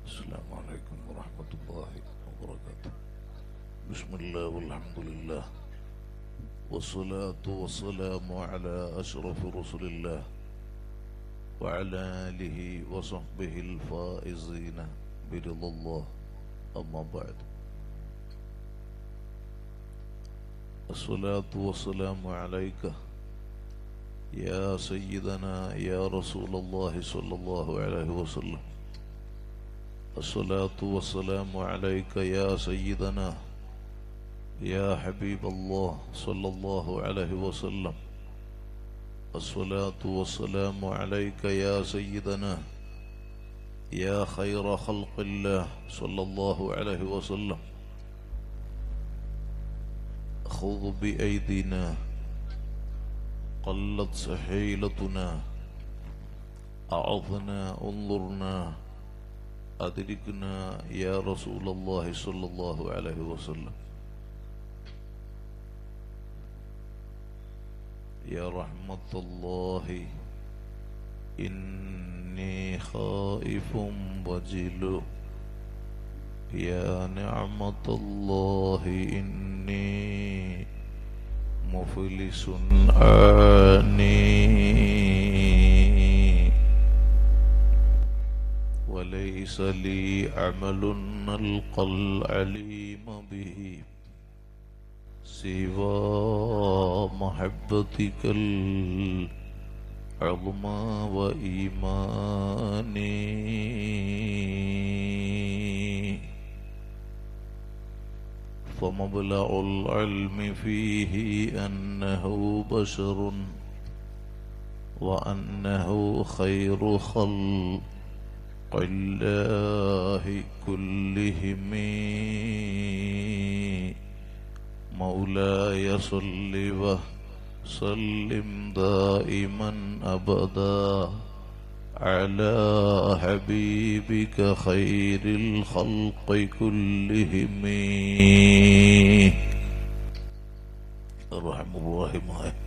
السلام عليكم ورحمة الله وبركاته بسم الله والحمد لله والصلاة والسلام على أشرف رسل الله وعلى آله وصحبه الفائزين برضا الله أما بعد الصلاة والسلام عليك يا سيدنا يا رسول الله صلى الله عليه وسلم الصلاة والسلام عليك يا سيدنا يا حبيب الله صلى الله عليه وسلم الصلاة والسلام عليك يا سيدنا يا خير خلق الله صلى الله عليه وسلم خذ بأيدينا قلت سحيلتنا أعظنا انظرنا أدركنا يا رسول الله صلى الله عليه وسلم يا رحمة الله إني خائف وجل يا نعمة الله إني مفلس آني وليس لي عمل نلقى العليم به سوى محبتك العظمى وإيماني فمبلغ العلم فيه أنه بشر وأنه خير خلق الله كلهم مولاي صل وسلم دائما أبدا على حبيبك خير الخلق كلهم الرحم الرحيم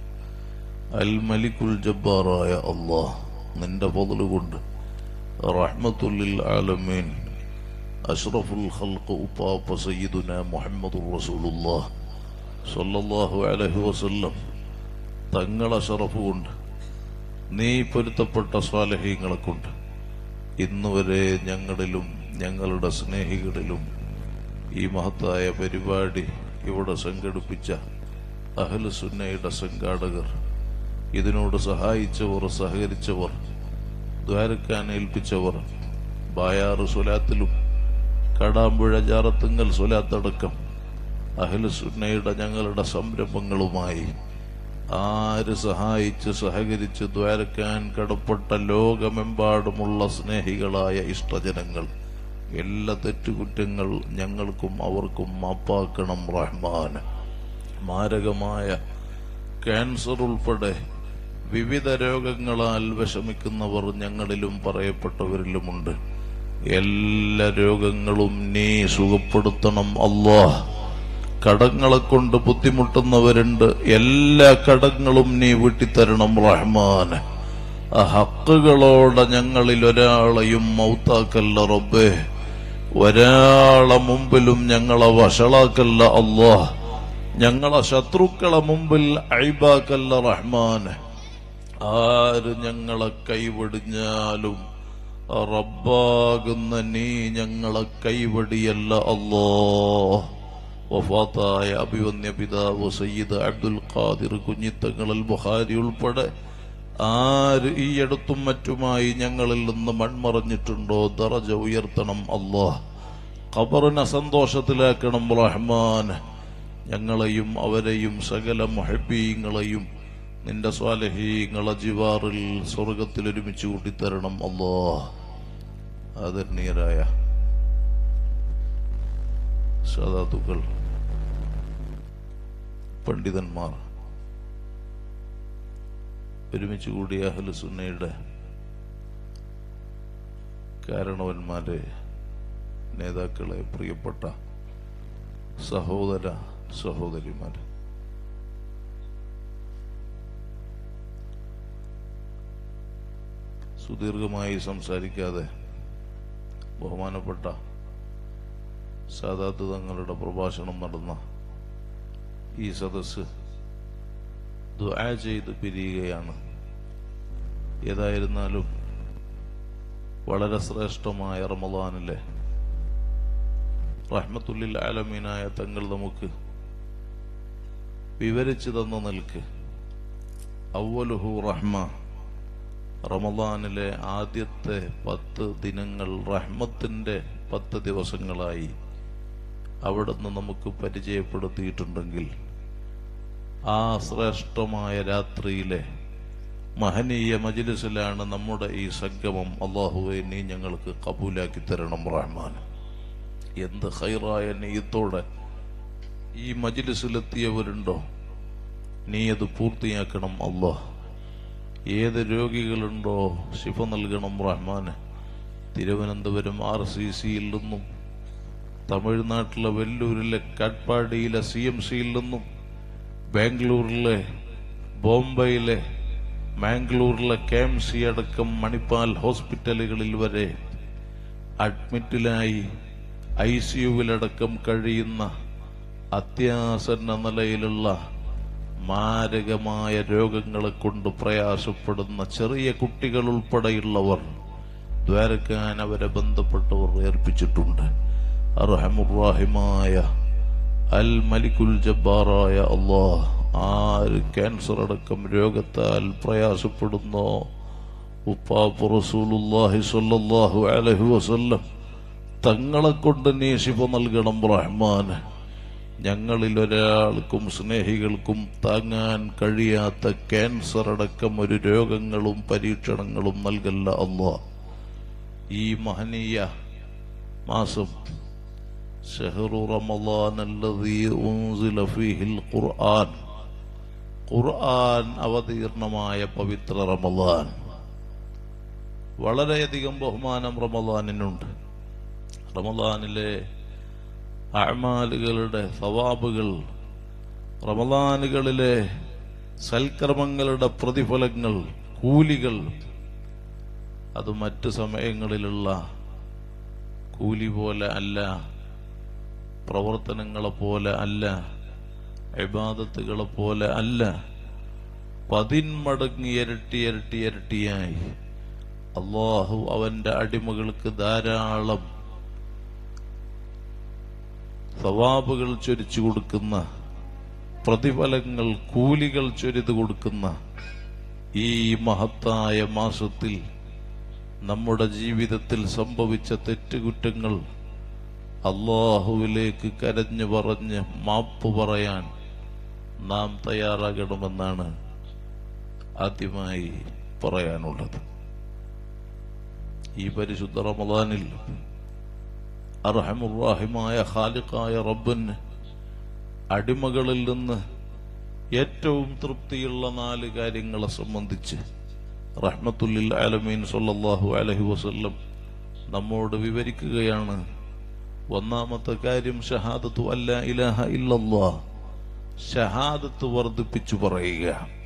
الملك الجبار يا الله നിന്റെ ഫضل കൊണ്ട് റഹ്മത്തുല്ലിൽ ആലമീൻ അഷ്റഫുൽ ഖൽഖ് ഉപ്പാപ്പ സയ്യിദുന മുഹമ്മദ് റസൂലുള്ളാഹ് സല്ലല്ലാഹു അലൈഹി വസല്ലം തങ്ങളെ ഷറഫ് കൊണ്ട് നീ പൊരുത്തപ്പെട്ട സ്വാലഹീങ്ങളെ കൊണ്ട് ഇന്നുവരെ ഞങ്ങളിലും ഞങ്ങളുടെ സ്നേഹികളിലും ഈ മഹത്തായ പരിപാടി ഇവിടെ സംഘടിപ്പിച്ച അഹ്ലു സുന്നയുടെ സംഘാടകർ ഇതിനോട് സഹായിച്ചവർ സഹകരിച്ചവർ ദ്വാരക്കാൻ ഏൽപ്പിച്ചവർ ബായാറ് സ്വലാത്തിലും കടാമ്പുഴ ജാറത്തുങ്കൽ സ്വലാത്തടക്കം അഹ്ലു സുന്നയുടെ ഞങ്ങളുടെ സംരംഭങ്ങളുമായി ആര് സഹായിച്ച് സഹകരിച്ച് ദ്വാരക്കാൻ കടപ്പെട്ട ലോകമെമ്പാടുമുള്ള സ്നേഹികളായ ഇഷ്ടജനങ്ങൾ എല്ലാ തെറ്റുകുറ്റങ്ങൾ ഞങ്ങൾക്കും അവർക്കും മാപ്പാക്കണം റഹ്മാൻ മാരകമായ ക്യാൻസർ ഉൾപ്പെടെ വിവിധ രോഗങ്ങളാൽ വിഷമിക്കുന്നവർ ഞങ്ങളിലും പറയപ്പെട്ടവരിലുമുണ്ട് എല്ലാ രോഗങ്ങളും നീ സുഖപ്പെടുത്തണം അള്ളാഹ് കടങ്ങളെ കൊണ്ട് ബുദ്ധിമുട്ടുന്നവരുണ്ട് എല്ലാ കടങ്ങളും നീ വീട്ടിത്തരണം റഹ്മാൻ ആ ഹക്കുകളോടെ ഞങ്ങളിൽ ഒരാളെയും മൗത്താക്കല്ല റബ്ബേ ഒരാളെ മുമ്പിലും ഞങ്ങളെ വഷളാക്കല്ല അള്ളാഹ് ഞങ്ങളെ ശത്രുക്കളെ മുമ്പിൽ അഴിബാക്കല്ല റഹ്മാൻ ആര് ഞങ്ങളെ കൈവടിഞ്ഞാലും റബ്ബാകുന്ന നീ ഞങ്ങളെ കൈവടിയല്ല അല്ലോ വഫാത്തായ അഭിവന്യ പിതാവ് സയ്യിദ് അബ്ദുൽ ഖാദിർ കുഞ്ഞിത്തങ്ങളിൽ ബുഹാരി ഉൾപ്പെടെ ആര് ഈ അടുത്തും മറ്റുമായി ഞങ്ങളിൽ നിന്ന് മൺമറഞ്ഞിട്ടുണ്ടോ ദറജ ഉയർത്തണം അള്ളാഹ് ഖബറിനെ സന്തോഷത്തിലാക്കണം റഹ്മാൻ ഞങ്ങളെയും അവരെയും സകല മൊഹബീങ്ങളെയും നിന്റെ സ്വാലഹീങ്ങളെ ജിവാറിൽ സ്വർഗത്തിൽ ഒരുമിച്ച് കൂട്ടിത്തരണം അല്ലോ ആദരണീയരായ സാധാത്തുക്കൾ പണ്ഡിതന്മാർ ഒരുമിച്ച് കൂടിയ അഹ്ലുസുന്നയുടെ കാരണവന്മാരെ നേതാക്കളെ പ്രിയപ്പെട്ട സഹോദര സഹോദരിമാർ സുദീർഘമായി സംസാരിക്കാതെ ബഹുമാനപ്പെട്ട സാദാത്ത് തങ്ങളുടെ പ്രഭാഷണം നടന്ന ഈ സദസ്സ് ദുആ ചെയ്ത് പിരിയുകയാണ് ഏതായിരുന്നാലും വളരെ ശ്രേഷ്ഠമായ റമദാനിലെ റഹ്മത്തുല്ലിൽ ആലമീനായ തങ്ങൾ നമുക്ക് വിവരിച്ചു തന്ന നിൽക്ക് അവലുഹു റഹ്മ റമദാനിലെ ആദ്യത്തെ പത്ത് ദിനങ്ങൾ റഹ്മത്തിന്റെ പത്ത് ദിവസങ്ങളായി അവിടുന്ന് നമുക്ക് പരിചയപ്പെടുത്തിയിട്ടുണ്ടെങ്കിൽ ആ ശ്രേഷ്ഠമായ രാത്രിയിലെ മഹനീയ മജിലിസിലാണ് നമ്മുടെ ഈ സംഗമം അള്ളാഹുവെ നീ ഞങ്ങൾക്ക് കബൂലാക്കി തരണം റഹ്മാൻ എന്ത് ഹൈറായ നെയ്യത്തോടെ ഈ മജിലിസിലെത്തിയവരുണ്ടോ നീ അത് പൂർത്തിയാക്കണം അള്ളാഹ് ഏത് രോഗികളുണ്ടോ ശിഫ നൽകണം റഹ്മാന് തിരുവനന്തപുരം ആർ സി സിയിൽ നിന്നും തമിഴ്നാട്ടിലെ വെല്ലൂരിലെ കാട്ട്പാടിയിലെ സി എം സിയിൽ നിന്നും ബാംഗ്ലൂരിലെ ബോംബെയിലെ മാംഗ്ലൂരിലെ കെ എം സി അടക്കം മണിപ്പാൽ ഹോസ്പിറ്റലുകളിൽ വരെ അഡ്മിറ്റിലായി ഐ സിയുവിലടക്കം കഴിയുന്ന അത്യാസന്ന നിലയിലുള്ള മാരകമായ രോഗങ്ങളെ കൊണ്ട് പ്രയാസപ്പെടുന്ന ചെറിയ കുട്ടികൾ ഉൾപ്പെടെയുള്ളവർ ദ്വാരക്കാൻ അവരെ ബന്ധപ്പെട്ടവർ ഏർപ്പിച്ചിട്ടുണ്ട് അർഹമുറാഹിമായ അൽ മലിക്കുൽ ജബ്ബാറായ അള്ളാഹ് ആര് ക്യാൻസർ അടക്കം രോഗത്താൽ പ്രയാസപ്പെടുന്നോ ഉപ്പാപ്പ് റസൂലുല്ലാഹി സ്വല്ലല്ലാഹു അലൈഹി വസല്ലം തങ്ങളെ കൊണ്ട് നീ ശിഫ നൽകണം റഹ്മാന് ഞങ്ങളിൽ ഒരാൾക്കും സ്നേഹികൾക്കും താങ്ങാൻ കഴിയാത്ത ക്യാൻസർ അടക്കം ഒരു രോഗങ്ങളും പരീക്ഷണങ്ങളും നൽകല്ല അള്ളാ ഈ മഹനീയ മാസം ഷഹറു റമളാൻ അല്ലദീ ഉൻസില ഫീഹിൽ ഖുർആൻ ഖുർആൻ അവതീർണമായ പവിത്ര റമളാൻ വളരെയധികം ബഹുമാനം റമളാനിനുണ്ട് റമളാനിലെ അമാലുകളുടെ സവാബുകൾ റമദാനുകളിലെ സൽക്കർമ്മങ്ങളുടെ പ്രതിഫലങ്ങൾ കൂലികൾ അത് മറ്റു സമയങ്ങളിലുള്ള കൂലി പോലെ അല്ല പ്രവർത്തനങ്ങളെ പോലെ അല്ല ഇബാദത്തുകളെ പോലെ അല്ല പതിന്മടങ്ങ് ഇരട്ടി ഇരട്ടി ഇരട്ടിയായി അള്ളാഹു അവന്റെ അടിമകൾക്ക് ധാരാളം സവാബുകൾ ചൊരിച്ചു കൊടുക്കുന്ന പ്രതിഫലങ്ങൾ കൂലികൾ ചൊരിതു കൊടുക്കുന്ന ഈ മഹത്തായ മാസത്തിൽ നമ്മുടെ ജീവിതത്തിൽ സംഭവിച്ച തെറ്റുകുറ്റങ്ങൾ അള്ളാഹുവിലേക്ക് കരഞ്ഞു പറഞ്ഞ് മാപ്പ് പറയാൻ നാം തയ്യാറാകണമെന്നാണ് ആദ്യമായി പറയാനുള്ളത് ഈ പരിശുദ്ധ റമദാനിൽ അർഹമുറാഹിമായ ഖാലിഖായ റബ്ബന് അടിമകളിൽ നിന്ന് ഏറ്റവും തൃപ്തിയുള്ള നാല് കാര്യങ്ങളെ സംബന്ധിച്ച് റഹ്മത്തുല്ലിൽ ആലമീൻ സല്ലല്ലാഹു അലൈഹി വസല്ലം നമ്മോട് വിവരിക്കുകയാണ് ഒന്നാമത്തെ കാര്യം ഷഹാദത്തു അല്ല ഇലാഹ ഇല്ലല്ലാ ഷഹാദത്ത് വർദ്ധിപ്പിച്ചു പറയുക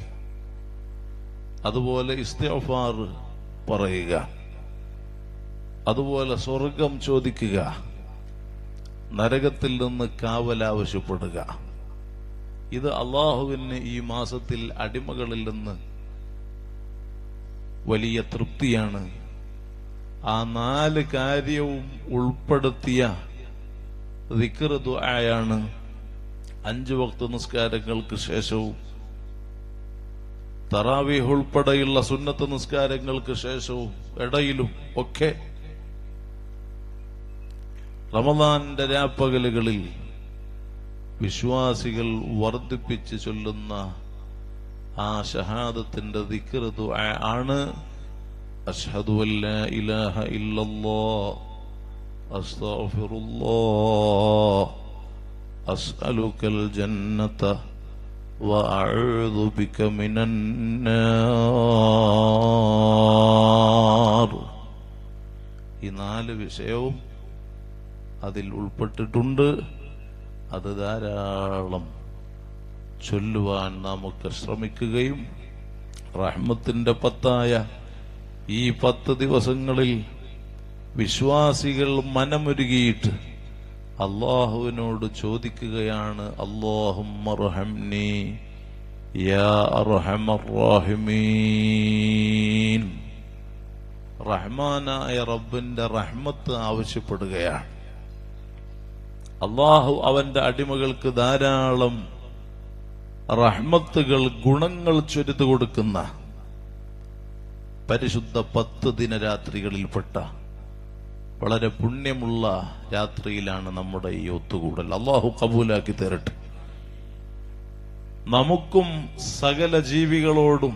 അതുപോലെ ഇസ്തിഗ്ഫാർ പറയുക അതുപോലെ സ്വർഗം ചോദിക്കുക നരകത്തിൽ നിന്ന് കാവൽ ആവശ്യപ്പെടുക ഇത് അള്ളാഹുവിന് ഈ മാസത്തിൽ അടിമകളിൽ നിന്ന് വലിയ തൃപ്തിയാണ് ആ നാല് കാര്യവും ഉൾപ്പെടുത്തിയ ദിക്റുദുആയാണ് അഞ്ചു വക്ത നിസ്കാരങ്ങൾക്ക് ശേഷവും തറാവീഹ് ഉൾപ്പെടെയുള്ള സുന്നത്ത് നിസ്കാരങ്ങൾക്ക് ശേഷവും ഇടയിലും ഒക്കെ റമദാന്റെ രാപ്പകലുകളിൽ വിശ്വാസികൾ വർദ്ധിപ്പിച്ച് ചൊല്ലുന്ന ആ ഷഹാദത്തിന്റെ ദിക്റ് ദുആ ആണ് അഷ്ഹദു അല്ലാ ഇലാഹ ഇല്ലല്ലാഹ് അസ്തഗ്ഫിറുല്ലാഹ് അസ്അലുക്കൽ ജന്നത وأعوذ بك من النار ഈ നാല് വിഷയവും അതിൽ ഉൾപ്പെട്ടിട്ടുണ്ട് അത് ധാരാളം ചൊല്ലുവാൻ നമുക്ക് ശ്രമിക്കുകയും റഹ്മത്തിന്റെ പത്തായ ഈ പത്ത് ദിവസങ്ങളിൽ വിശ്വാസികൾ മനമുരുകിയിട്ട് അള്ളാഹുവിനോട് ചോദിക്കുകയാണ് അള്ളാഹുമ്മർഹംനി യാ അർഹമർ റാഹിമീൻ റഹ്മാനായ റബ്ബിന്റെ റഹ്മത്ത് ആവശ്യപ്പെടുകയാണ് അള്ളാഹു അവന്റെ അടിമകൾക്ക് ധാരാളം റഹ്മത്തുകൾ ഗുണങ്ങൾ ചൊരിതു കൊടുക്കുന്ന പരിശുദ്ധ പത്ത് ദിനരാത്രികളിൽപ്പെട്ട വളരെ പുണ്യമുള്ള രാത്രിയിലാണ് നമ്മുടെ ഈ ഒത്തുകൂടൽ അള്ളാഹു കബൂലാക്കി തരട്ടെ നമുക്കും സകല ജീവികളോടും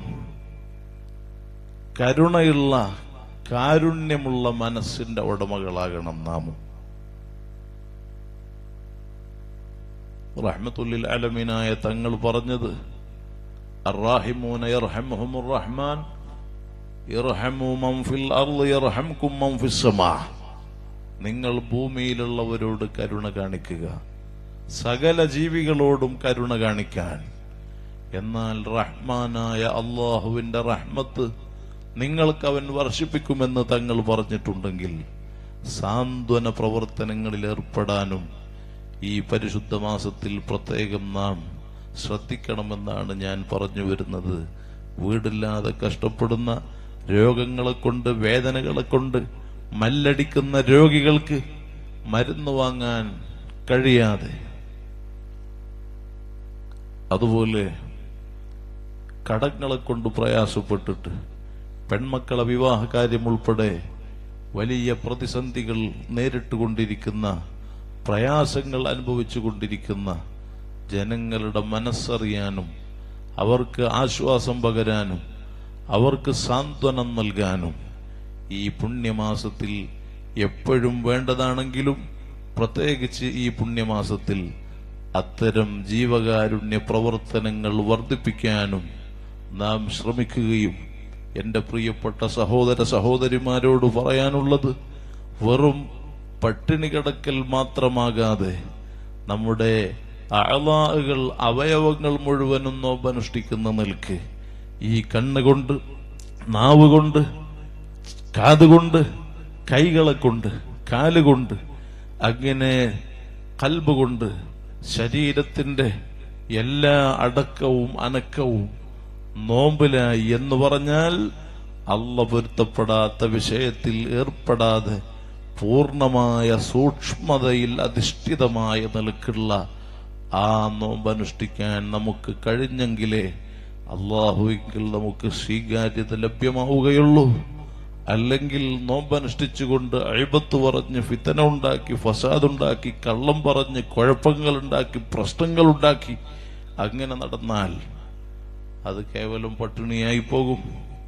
കരുണയുള്ള കാരുണ്യമുള്ള മനസ്സിന്റെ ഉടമകളാകണം നാമും റഹ്മത്തുല്ലിൽ അലമീനായ തങ്ങൾ പറഞ്ഞത് അറാഹിമൂന യർഹമുഹുമുർ റഹ്മാൻ ഇർഹമു മൻ ഫിൽ അർളി യർഹംകും മൻ ഫിസ് സമാ നിങ്ങൾ ഭൂമിയിലുള്ളവരോട് കരുണ കാണിക്കുക സകല ജീവികളോടും കരുണ കാണിക്കാൻ എന്നാൽ റഹ്മാനായ അള്ളാഹുവിന്റെ റഹ്മത്ത് നിങ്ങൾക്ക് അവൻ വർഷിപ്പിക്കുമെന്ന് തങ്ങൾ പറഞ്ഞിട്ടുണ്ടെങ്കിൽ സാന്ത്വന പ്രവർത്തനങ്ങളിൽ ഏർപ്പെടാനും ഈ പരിശുദ്ധ മാസത്തിൽ പ്രത്യേകം നാം ശ്രദ്ധിക്കണമെന്നാണ് ഞാൻ പറഞ്ഞു വരുന്നത് വീടില്ലാതെ കഷ്ടപ്പെടുന്ന രോഗങ്ങളെ കൊണ്ട് വേദനകളെ കൊണ്ട് മല്ലടിക്കുന്ന രോഗികൾക്ക് മരുന്ന് വാങ്ങാൻ കഴിയാതെ അതുപോലെ കടങ്ങളെ കൊണ്ട് പ്രയാസപ്പെട്ടിട്ട് പെൺമക്കളെ വിവാഹ കാര്യം ഉൾപ്പെടെ വലിയ പ്രതിസന്ധികൾ നേരിട്ടുകൊണ്ടിരിക്കുന്ന പ്രയാസങ്ങൾ അനുഭവിച്ചു കൊണ്ടിരിക്കുന്ന ജനങ്ങളുടെ മനസ്സറിയാനും അവർക്ക് ആശ്വാസം പകരാനും അവർക്ക് സാന്ത്വനം നൽകാനും ഈ പുണ്യമാസത്തിൽ എപ്പോഴും വേണ്ടതാണെങ്കിലും പ്രത്യേകിച്ച് ഈ പുണ്യമാസത്തിൽ അത്തരം ജീവകാരുണ്യ പ്രവർത്തനങ്ങൾ വർദ്ധിപ്പിക്കാനും നാം ശ്രമിക്കുകയും എന്റെ പ്രിയപ്പെട്ട സഹോദര സഹോദരിമാരോട് പറയാനുള്ളത് വെറും പട്ടിണി കിടക്കൽ മാത്രമാകാതെ നമ്മുടെ അളാകൾ അവയവങ്ങൾ മുഴുവനും നോമ്പനുഷ്ഠിക്കുന്ന നിൽക്ക് ഈ കണ്ണുകൊണ്ട് നാവ് കൊണ്ട് കാതുകൊണ്ട് കൈകളെ കൊണ്ട് കാലുകൊണ്ട് അങ്ങനെ കൽബ് കൊണ്ട് ശരീരത്തിന്റെ എല്ലാ അടക്കവും അനക്കവും നോമ്പിലായി എന്ന് പറഞ്ഞാൽ അല്ല പൊരുത്തപ്പെടാത്ത വിഷയത്തിൽ ഏർപ്പെടാതെ പൂർണമായ സൂക്ഷ്മതയിൽ അധിഷ്ഠിതമായ നിലക്കുള്ള ആ നോമ്പനുഷ്ഠിക്കാൻ നമുക്ക് കഴിഞ്ഞെങ്കിലേ അള്ളാഹുവിൽ നമുക്ക് സ്വീകാര്യത ലഭ്യമാവുകയുള്ളൂ അല്ലെങ്കിൽ നോമ്പനുഷ്ഠിച്ചുകൊണ്ട് അഴിബത്ത് പറഞ്ഞ് ഫിത്തന ഉണ്ടാക്കി ഫസാദ് ഉണ്ടാക്കി കള്ളം പറഞ്ഞ് കുഴപ്പങ്ങൾ ഉണ്ടാക്കി പ്രശ്നങ്ങൾ ഉണ്ടാക്കി അങ്ങനെ നടന്നാൽ അത് കേവലം പട്ടിണിയായി പോകും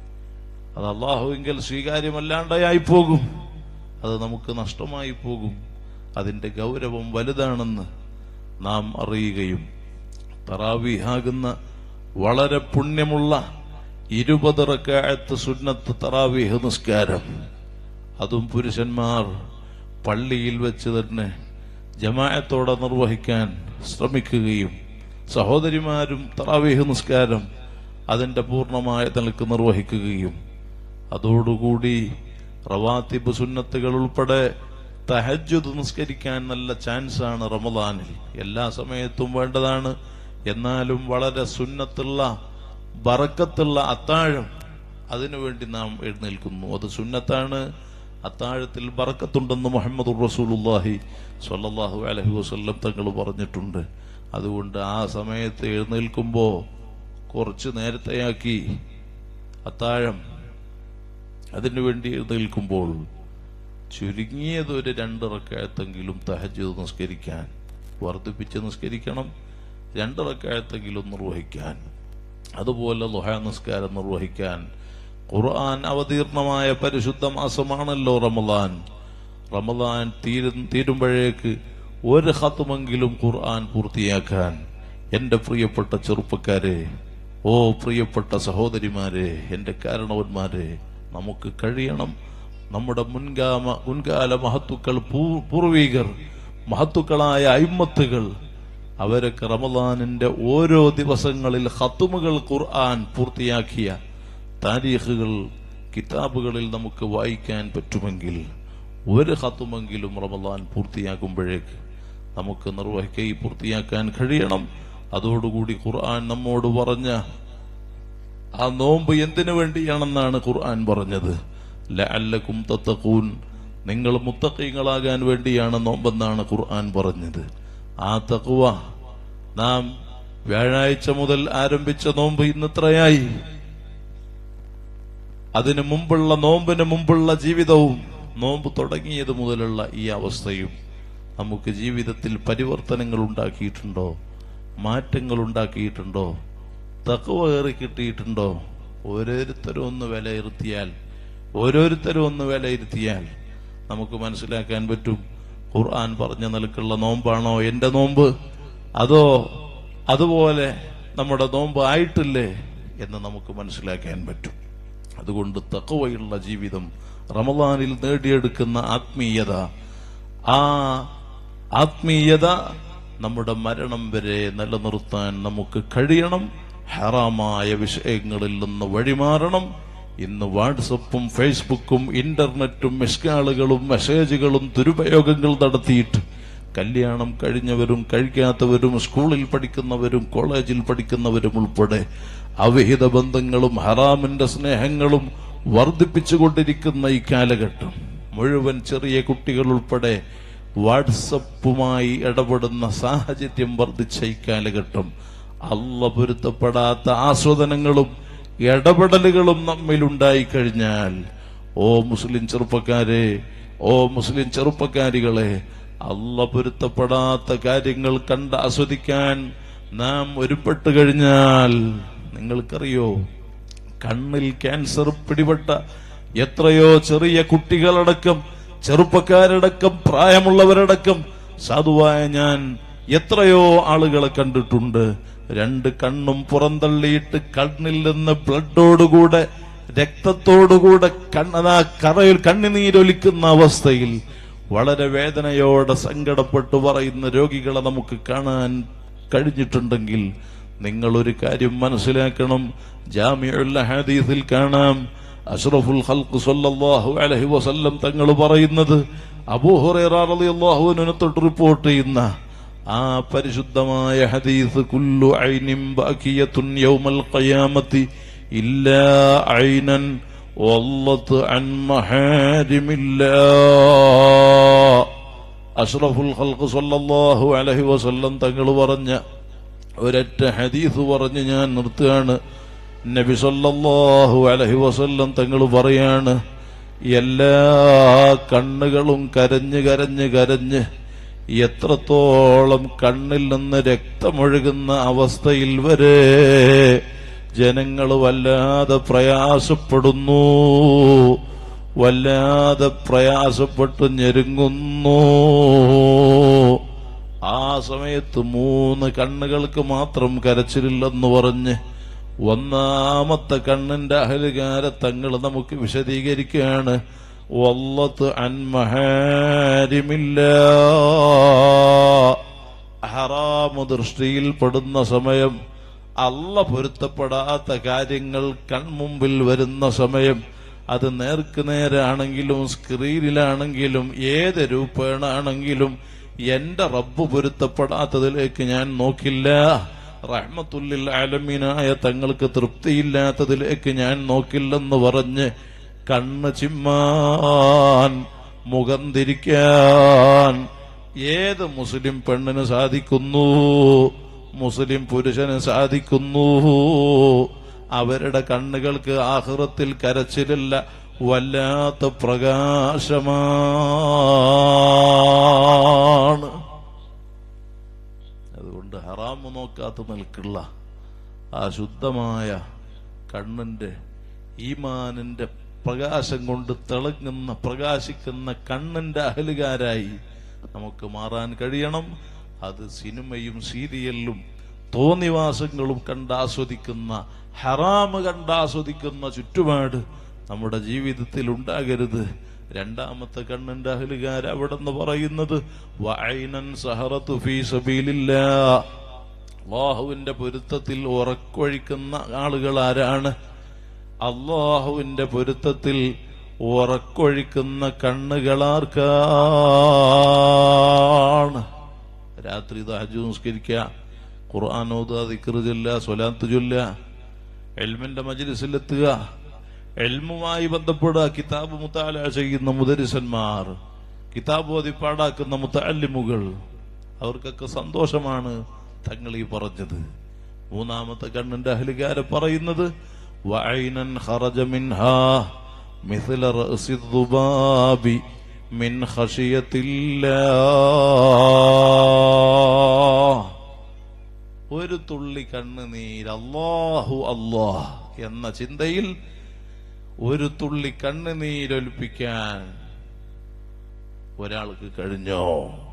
അത് അള്ളാഹുവിങ്കൽ സ്വീകാര്യമല്ലാണ്ടായി പോകും അത് നമുക്ക് നഷ്ടമായി പോകും അതിന്റെ ഗൗരവം വലുതാണെന്ന് നാം അറിയുകയും തറാവീഹാകുന്ന വളരെ പുണ്യമുള്ള ഇരുപത് റക്കായത്ത് സുന്നത്ത് തറാവീഹ് നിസ്കാരം അതും പുരുഷന്മാർ പള്ളിയിൽ വെച്ച് തന്നെ ജമായത്തോടെ നിർവഹിക്കാൻ ശ്രമിക്കുകയും സഹോദരിമാരും തറാവീഹ് നിസ്കാരം അതിന്റെ പൂർണ്ണമായ നിലക്ക് നിർവഹിക്കുകയും അതോടുകൂടി റവാത്തിബ് സുന്നത്തുകൾ ഉൾപ്പെടെ തഹജ്ജുദ് നിസ്കരിക്കാൻ നല്ല ചാൻസ് ആണ് റമദാനിൽ എല്ലാ സമയത്തും വേണ്ടതാണ് എന്നാലും വളരെ സുന്നത്തുള്ള ബറക്കത്തുള്ള അത്താഴം അതിനുവേണ്ടി നാം എഴുന്നേൽക്കുന്നു അത് സുന്നത്താണ് അത്താഴത്തിൽ ബറക്കത്തുണ്ടെന്ന് മുഹമ്മദ് റസൂലുല്ലാഹി സ്വല്ലല്ലാഹു അലൈഹി വസല്ലം തങ്ങൾ പറഞ്ഞിട്ടുണ്ട് അതുകൊണ്ട് ആ സമയത്ത് എഴുന്നേൽക്കുമ്പോൾ കുറച്ച് നേരത്തെയാക്കി അത്താഴം അതിനുവേണ്ടി എഴുന്നേൽക്കുമ്പോൾ ചുരുങ്ങിയത് ഒരു രണ്ടിറക്കായത്തെങ്കിലും തഹജ് നിസ്കരിക്കാൻ വർദ്ധിപ്പിച്ച് നിസ്കരിക്കണം രണ്ടിറക്കായത്തെങ്കിലും നിർവഹിക്കാൻ അതുപോലെ ലുഹ നിസ്കാരം നിർവഹിക്കാൻ ഖുർആൻ അവതീർണമായ പരിശുദ്ധ മാസമാണല്ലോ റമദാൻ റമദാൻ തീരും തീരുമ്പോഴേക്ക് ഒരു ഹത്തുമെങ്കിലും ഖുർആൻ പൂർത്തിയാക്കാൻ എന്റെ പ്രിയപ്പെട്ട ചെറുപ്പക്കാരെ ഓ പ്രിയപ്പെട്ട സഹോദരിമാരെ എന്റെ കാരണവന്മാരെ നമുക്ക് കഴിയണം നമ്മുടെ മുൻഗാമ മുൻകാല മഹത്തുക്കൾ പൂ- പൂർവികർ മഹത്തുക്കളായ അയിമത്തുകൾ അവരൊക്കെ റമദാനിന്റെ ഓരോ ദിവസങ്ങളിൽ ഹത്തുമുകൾ ഖുർആൻ പൂർത്തിയാക്കിയ താരീഖുകൾ കിതാബുകളിൽ നമുക്ക് വായിക്കാൻ പറ്റുമെങ്കിൽ ഒരു ഹത്തുമെങ്കിലും റമദാൻ പൂർത്തിയാക്കുമ്പോഴേക്ക് നമുക്ക് നിർവഹിക്കൈ പൂർത്തിയാക്കാൻ കഴിയണം അതോടുകൂടി ഖുർആൻ നമ്മോട് പറഞ്ഞ ആ നോമ്പ് എന്തിനു വേണ്ടിയാണെന്നാണ് ഖുർആൻ പറഞ്ഞത് ലഅല്ലക്കും തത്തഖൂൻ നിങ്ങൾ മുത്തഖീങ്ങളാകാൻ വേണ്ടിയാണ് നോമ്പെന്നാണ് ഖുർആൻ പറഞ്ഞത് ആ തഖ്വ നാം വ്യാഴാഴ്ച മുതൽ ആരംഭിച്ച നോമ്പ് ഇന്നിത്രയായി അതിനു മുമ്പുള്ള നോമ്പിന് മുമ്പുള്ള ജീവിതവും നോമ്പ് തുടങ്ങിയത് മുതലുള്ള ഈ അവസ്ഥയും നമുക്ക് ജീവിതത്തിൽ പരിവർത്തനങ്ങൾ ഉണ്ടാക്കിയിട്ടുണ്ടോ മാറ്റങ്ങൾ ഉണ്ടാക്കിയിട്ടുണ്ടോ തക്കവ കയറി കിട്ടിയിട്ടുണ്ടോ ഓരോരുത്തരും ഒന്ന് വിലയിരുത്തിയാൽ ഓരോരുത്തരും ഒന്ന് വിലയിരുത്തിയാൽ നമുക്ക് മനസ്സിലാക്കാൻ പറ്റും ഖുർആൻ പറഞ്ഞ നിലക്കുള്ള നോമ്പാണോ എന്റെ നോമ്പ് അതോ അതുപോലെ നമ്മുടെ നോമ്പ് ആയിട്ടില്ലേ എന്ന് നമുക്ക് മനസ്സിലാക്കാൻ പറ്റും അതുകൊണ്ട് തക്കവയുള്ള ജീവിതം റമദാനിൽ നേടിയെടുക്കുന്ന ആത്മീയത ആ ആത്മീയത നമ്മുടെ മരണം വരെ നിലനിർത്താൻ നമുക്ക് കഴിയണം ഹറാമായ വിഷയങ്ങളിൽ നിന്ന് വഴിമാറണം ഇന്ന് വാട്സപ്പും ഫേസ്ബുക്കും ഇന്റർനെറ്റും മിസ്കാളുകളും മെസ്സേജുകളും ദുരുപയോഗങ്ങൾ നടത്തിയിട്ട് കല്യാണം കഴിഞ്ഞവരും കഴിക്കാത്തവരും സ്കൂളിൽ പഠിക്കുന്നവരും കോളേജിൽ പഠിക്കുന്നവരും ഉൾപ്പെടെ അവിഹിത ബന്ധങ്ങളും ഹറാമിന്റെ സ്നേഹങ്ങളും വർദ്ധിപ്പിച്ചുകൊണ്ടിരിക്കുന്ന ഈ കാലഘട്ടം മുഴുവൻ ചെറിയ കുട്ടികൾ ഉൾപ്പെടെ വാട്സപ്പുമായി ഇടപെടുന്ന സാഹചര്യം വർദ്ധിച്ച ഈ കാലഘട്ടം അല്ല പൊരുത്തപ്പെടാത്ത ആസ്വദനങ്ങളും ഇടപെടലുകളും നമ്മിലുണ്ടായി കഴിഞ്ഞാൽ ഓ മുസ്ലിം ചെറുപ്പക്കാരെ ഓ മുസ്ലിം ചെറുപ്പക്കാരികളെ അല്ല പൊരുത്തപ്പെടാത്ത കാര്യങ്ങൾ കണ്ട് ആസ്വദിക്കാൻ നാം ഒരുപ്പെട്ട് കഴിഞ്ഞാൽ നിങ്ങൾക്കറിയോ കണ്ണിൽ ക്യാൻസർ പിടിപെട്ട എത്രയോ ചെറിയ കുട്ടികളടക്കം ചെറുപ്പക്കാരടക്കം പ്രായമുള്ളവരടക്കം സാധുവായ ഞാൻ എത്രയോ ആളുകളെ കണ്ടിട്ടുണ്ട് രണ്ട് കണ്ണും പുറന്തള്ളിയിട്ട് കണ്ണിൽ നിന്ന് ബ്ലഡോടുകൂടെ രക്തത്തോടുകൂടെ കണ്ണതാ കറയിൽ കണ്ണുനീരൊലിക്കുന്ന അവസ്ഥയിൽ വളരെ വേദനയോടെ സങ്കടപ്പെട്ട് പറയുന്ന രോഗികളെ നമുക്ക് കാണാൻ കഴിഞ്ഞിട്ടുണ്ടെങ്കിൽ നിങ്ങൾ ഒരു കാര്യം മനസ്സിലാക്കണം ജാമിഉൽ ഹദീസിൽ കാണാം അഷ്റഫുൽ ഖൽഖ് സല്ലല്ലാഹു അലൈഹി വസല്ലം തങ്ങൾ പറയുന്നത് അബൂ ഹുറൈറ റളിയല്ലാഹു അൻഹു തൊട്ട് റിപ്പോർട്ട് ചെയ്യുന്ന ആ പരിശുദ്ധമായ ഹദീസ് കുല്ലു ഐനിൻ ബാക്കിയത്തുൻ യൗമൽ ഖിയാമത്തി ഇല്ലാ ഐനൻ വല്ലത്ത് അൻ മഹാരിമില്ലാ അഷ്റഫുൽ ഖൽഖ് സല്ലല്ലാഹു അലൈഹി വസല്ലം തങ്ങൾ പറഞ്ഞ ഒരൊറ്റ ഹദീസ് പറഞ്ഞ് ഞാൻ നിർത്തുകയാണ് നബി സല്ലല്ലാഹു അലൈഹി വസല്ലം തങ്ങൾ പറയാണ് എല്ലാ കണ്ണുകളും കരഞ്ഞ് കരഞ്ഞ് കരഞ്ഞ് എത്രത്തോളം കണ്ണിൽ നിന്ന് രക്തമൊഴുകുന്ന അവസ്ഥയിൽ വരെ ജനങ്ങൾ വല്ലാതെ പ്രയാസപ്പെടുന്നു വല്ലാതെ പ്രയാസപ്പെട്ട് ഞെരുങ്ങുന്നു ആ സമയത്ത് മൂന്ന് കണ്ണുകൾക്ക് മാത്രം കരച്ചിലില്ലെന്ന് പറഞ്ഞ് ഒന്നാമത്തെ കണ്ണിന്റെ അഹലുകാരെ തങ്ങൾ നമുക്ക് വിശദീകരിക്കുകയാണ് വല്ലത്ത് അൻമഹാരിമില്ല ഹറാമു ദൃഷ്ടിയിൽ പെടുന്ന സമയം അല്ല പൊരുത്തപ്പെടാത്ത കാര്യങ്ങൾ കൺമുമ്പിൽ വരുന്ന സമയം അത് നേർക്ക് നേരാണെങ്കിലും സ്ക്രീനിലാണെങ്കിലും ഏത് രൂപേണാണെങ്കിലും എന്റെ റബ്ബ് പൊരുത്തപ്പെടാത്തതിലേക്ക് ഞാൻ നോക്കില്ല റഹ്മത്തുല്ലിൽ ആലമീനായ തങ്ങൾക്ക് തൃപ്തിയില്ലാത്തതിലേക്ക് ഞാൻ നോക്കില്ലെന്ന് പറഞ്ഞ് കണ്ണ് ചിമ്മാൻ മുഖം തിരിക്കാൻ ഏത് മുസ്ലിം പെണ്ണിന് സാധിക്കുന്നു മുസ്ലിം പുരുഷന് സാധിക്കുന്നു അവരുടെ കണ്ണുകൾക്ക് ആഹൃത്തിൽ കരച്ചിലില്ല വല്ലാത്ത പ്രകാശമാണ് അതുകൊണ്ട് ഹറാമ് നോക്കാത്ത നിൽക്കുള്ള ആ ശുദ്ധമായ കണ്ണിന്റെ ഈമാനിന്റെ പ്രകാശം കൊണ്ട് തിളങ്ങുന്ന പ്രകാശിക്കുന്ന കണ്ണിന്റെ അഹലുകാരായി നമുക്ക് മാറാൻ കഴിയണം അത് സിനിമയും സീരിയലിലും തോന്നിവാസങ്ങളും കണ്ടാസ്വദിക്കുന്ന ഹറാമ് കണ്ടാസ്വദിക്കുന്ന ചുറ്റുപാട് നമ്മുടെ ജീവിതത്തിൽ ഉണ്ടാകരുത് രണ്ടാമത്തെ കണ്ണിന്റെ അഹലുകാർ അവിടെ നിന്ന് പറയുന്നത് വഅൈനൻ സഹറത്തു ഫീ സബീലില്ലാ അള്ളാഹുവിന്റെ പൊരുത്തത്തിൽ ഉറക്കൊഴിക്കുന്ന ആളുകൾ ആരാണ് അള്ളാഹുവിന്റെ പൊരുത്തത്തിൽ ഉറക്കൊഴിക്കുന്ന കണ്ണുകളാർക്കാണ് രാത്രി തഹജു നിസ്കരിക്കുക ഖുർആൻ ഓതുക ദിക്റ് ചൊല്ലുക സ്വലാത്ത് ചൊല്ലുക എൽമിന്റെ മജ്ലിസിലെത്തുക എൽമുമായി ബന്ധപ്പെടുക കിതാബ് മുത്താല ചെയ്യുന്ന മുദരിസന്മാർ കിതാബ് ഓതി പാടാക്കുന്ന മുത്തല്ലിമുകൾ അവർക്കൊക്കെ സന്തോഷമാണ് തങ്ങൾ ഈ പറഞ്ഞത് മൂന്നാമത്തെ കണ്ണിന്റെ അഹ്ലുകാരെ പറയുന്നത് വഅൈനൻ ഖറജ മിൻഹാ മിഥ്ല റഅസി الذباب മിൻ ഖശിയത്തില്ലാഹ് ഒരു തുള്ളി കണ്ണുനീര് അല്ലാഹു അല്ലാഹ് എന്ന ചിന്തയിൽ ഒരു തുള്ളി കണ്ണുനീരൊലിപ്പിക്കാൻ ഒരാൾക്ക് കഴിഞ്ഞോ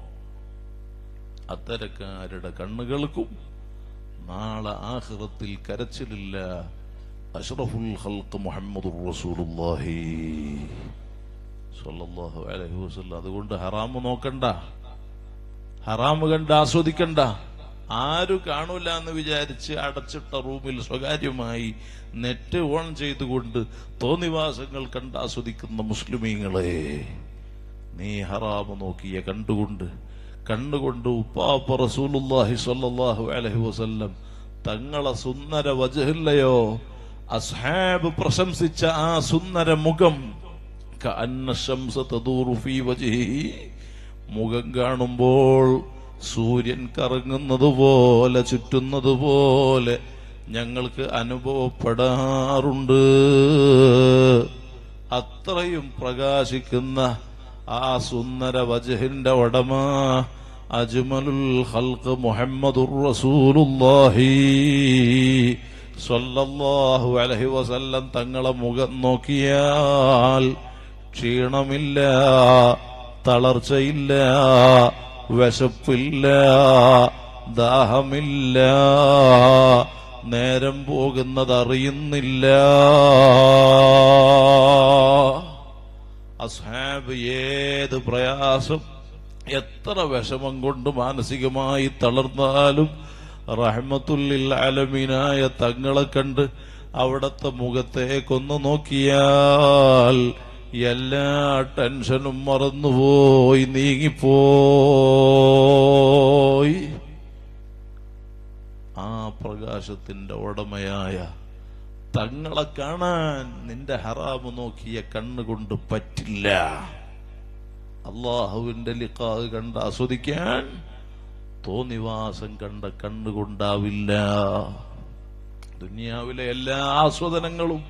അത്തരക്കാരുടെ കണ്ണുകൾക്കും നാളെ ആഖിറത്തിൽ കരച്ചിലില്ല അഷ്റഫുൽ ഖൽഖ് മുഹമ്മദുർ റസൂലുള്ളാഹി സ്വല്ലല്ലാഹു അലൈഹി വസല്ലം അതുകൊണ്ട് ഹറാമ് നോക്കണ്ട ഹറാമ് കണ്ട് ആസ്വദിക്കണ്ട ആരു കാണൂല എന്ന് വിചാരിച്ച് അടച്ചിട്ട റൂമിൽ സ്വകാര്യമായി നെറ്റ് ഓൺ ചെയ്തുകൊണ്ട് തോന്നിവാസങ്ങൾ കണ്ട് ആസ്വദിക്കുന്ന മുസ്ലിമീങ്ങളെ നീ ഹറാമ് നോക്കിയ കണ്ടുകൊണ്ട് കണ്ടുകൊണ്ട് ഉപ്പാപ്പ റസൂലുള്ളാഹി സ്വല്ലല്ലാഹു അലൈഹി വസല്ലം തങ്ങളെ സുന്ദര വജഹില്ലയോ അസ്ഹാബ് പ്രശംസിച്ച ആ സുന്ദര മുഖം കഅന്ന ശംസ തദൂറു ഫീ വജ്ഹിഹി മുഖം കാണുമ്പോൾ സൂര്യൻ കറങ്ങുന്നത് പോലെ ചുറ്റുന്നത് പോലെ ഞങ്ങൾക്ക് അനുഭവപ്പെടാറുണ്ട് അത്രയും പ്രകാശിക്കുന്ന ആ സുന്ദര വജഹിന്റെ ഉടമ അജ്മലുൽ ഖൽഖ് മുഹമ്മദുർ റസൂലുള്ളാഹി സ്വല്ലല്ലാഹു അലൈഹി വസല്ലം തങ്ങളെ മുഖം നോക്കിയാൽ ക്ഷീണമില്ല തളർച്ചയില്ല വിശപ്പില്ല ദാഹമില്ല നേരം പോകുന്നത് അറിയുന്നില്ല അസ്ഹാബ് ഏത് പ്രയാസം എത്ര വിഷമം കൊണ്ട് മാനസികമായി തളർന്നാലും റഹ്മത്തുല്ലിൽ അലമീനായ തങ്ങളെ കണ്ട് അവിടത്തെ മുഖത്തേക്കൊന്ന് നോക്കിയാൽ എല്ലാ ടെൻഷനും മറന്നുപോയി നീങ്ങിപ്പോയി ആ പ്രകാശത്തിന്റെ ഉടമയായ തങ്ങളെ കാണാൻ നിന്റെ ഹറാമ് നോക്കിയ കണ്ണുകൊണ്ട് പറ്റില്ല അള്ളാഹുവിന്റെ ലിഖാഹ് കണ്ട് ആസ്വദിക്കാൻ തോന്നിവാസം കണ്ട കണ്ണുകൊണ്ടാവില്ല ദുനിയാവിലെ എല്ലാ ആസ്വദനങ്ങളും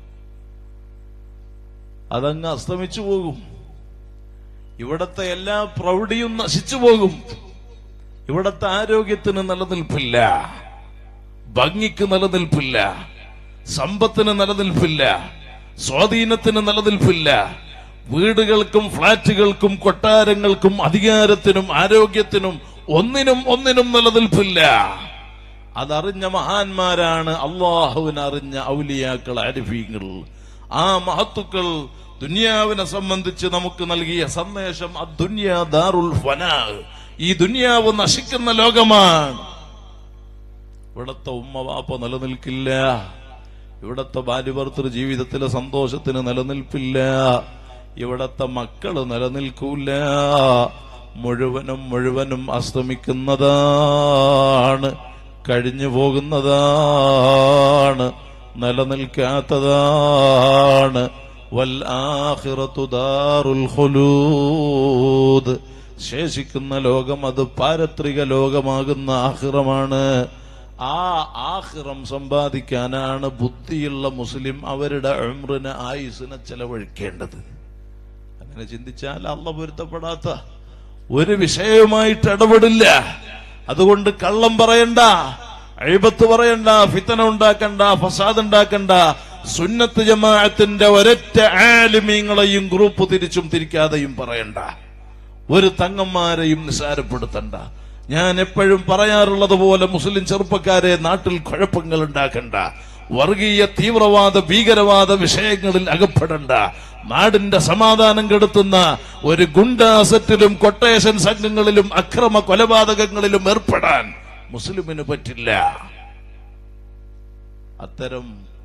അതങ്ങ് അസ്തമിച്ചു പോകും ഇവിടത്തെ എല്ലാ പ്രൗഢിയും നശിച്ചു പോകും ഇവിടത്തെ ആരോഗ്യത്തിന് നിലനിൽപ്പില്ല ഭംഗിക്ക് നിലനിൽപ്പില്ല സമ്പത്തിന് നിലനിൽപ്പില്ല സ്വാധീനത്തിന് നിലനിൽപ്പില്ല വീടുകൾക്കും ഫ്ളാറ്റുകൾക്കും കൊട്ടാരങ്ങൾക്കും അധികാരത്തിനും ആരോഗ്യത്തിനും ഒന്നിനും ഒന്നിനും നിലനിൽപ്പില്ല അതറിഞ്ഞ മഹാന്മാരാണ് അള്ളാഹുവിനെ അറിഞ്ഞ ഔലിയാക്കൾ അരിഫീങ്ങൾ ആ മഹത്തുക്കൾ ദുനിയാവിനെ സംബന്ധിച്ച് നമുക്ക് നൽകിയ സന്ദേശം അദ്ദുന്യാ ദാറുൽ ഫനാ ഈ ദുനിയാവ് നശിക്കുന്ന ലോകമാണ് ഇവിടത്തെ ഉമ്മ വാപ്പ നിലനിൽക്കില്ല ഇവിടത്തെ ഭാര്യഭർത്തൃ ജീവിതത്തിലെ സന്തോഷത്തിന് നിലനിൽപ്പില്ല ഇവിടത്തെ മക്കള് നിലനിൽക്കൂല മുഴുവനും മുഴുവനും അസ്തമിക്കുന്നതാണ് കഴിഞ്ഞു പോകുന്നതാണ് നിലനിൽക്കാത്തതാണ് വൽ ആഖിറത്തു ദാറുൽ ഖുലൂദ് ശേഷിക്കുന്ന ലോകം അത് പാരത്രിക ലോകമാകുന്ന ആഹിറമാണ് ആ ആഹിറം സമ്പാദിക്കാനാണ് ബുദ്ധിയുള്ള മുസ്ലിം അവരുടെ ഉംറിന് ആയുസിനെ ചെലവഴിക്കേണ്ടത് അങ്ങനെ ചിന്തിച്ചാൽ അള്ള പൊരുത്തപ്പെടാത്ത ഒരു വിഷയവുമായിട്ട് ഇടപെടില്ല അതുകൊണ്ട് കള്ളം പറയണ്ട അഴിബത്ത് പറയണ്ട ഫിത്തന ഉണ്ടാക്കണ്ട ഫസാദ് ഉണ്ടാക്കണ്ട സുന്നത്ത് ജമാഅത്തിന്റെ ഒരൊറ്റ ആലിമീങ്ങളെയും ഗ്രൂപ്പ് തിരിച്ചും തിരിക്കാതെയും പറയണ്ട ഒരു തങ്ങന്മാരെയും നിസാരപ്പെടുത്തണ്ട ഞാൻ എപ്പോഴും പറയാറുള്ളത് പോലെ മുസ്ലിം ചെറുപ്പക്കാരെ നാട്ടിൽ കുഴപ്പങ്ങൾ ഉണ്ടാക്കണ്ട വർഗീയ തീവ്രവാദ ഭീകരവാദ വിഷയങ്ങളിൽ അകപ്പെടണ്ട നാടിന്റെ സമാധാനം കെടുത്തുന്ന ഒരു ഗുണ്ടാസറ്റിലും കൊട്ടേഷൻ സംഘങ്ങളിലും അക്രമ കൊലപാതകങ്ങളിലും ഏർപ്പെടാൻ മുസ്ലിമിന് പറ്റില്ല അത്തരം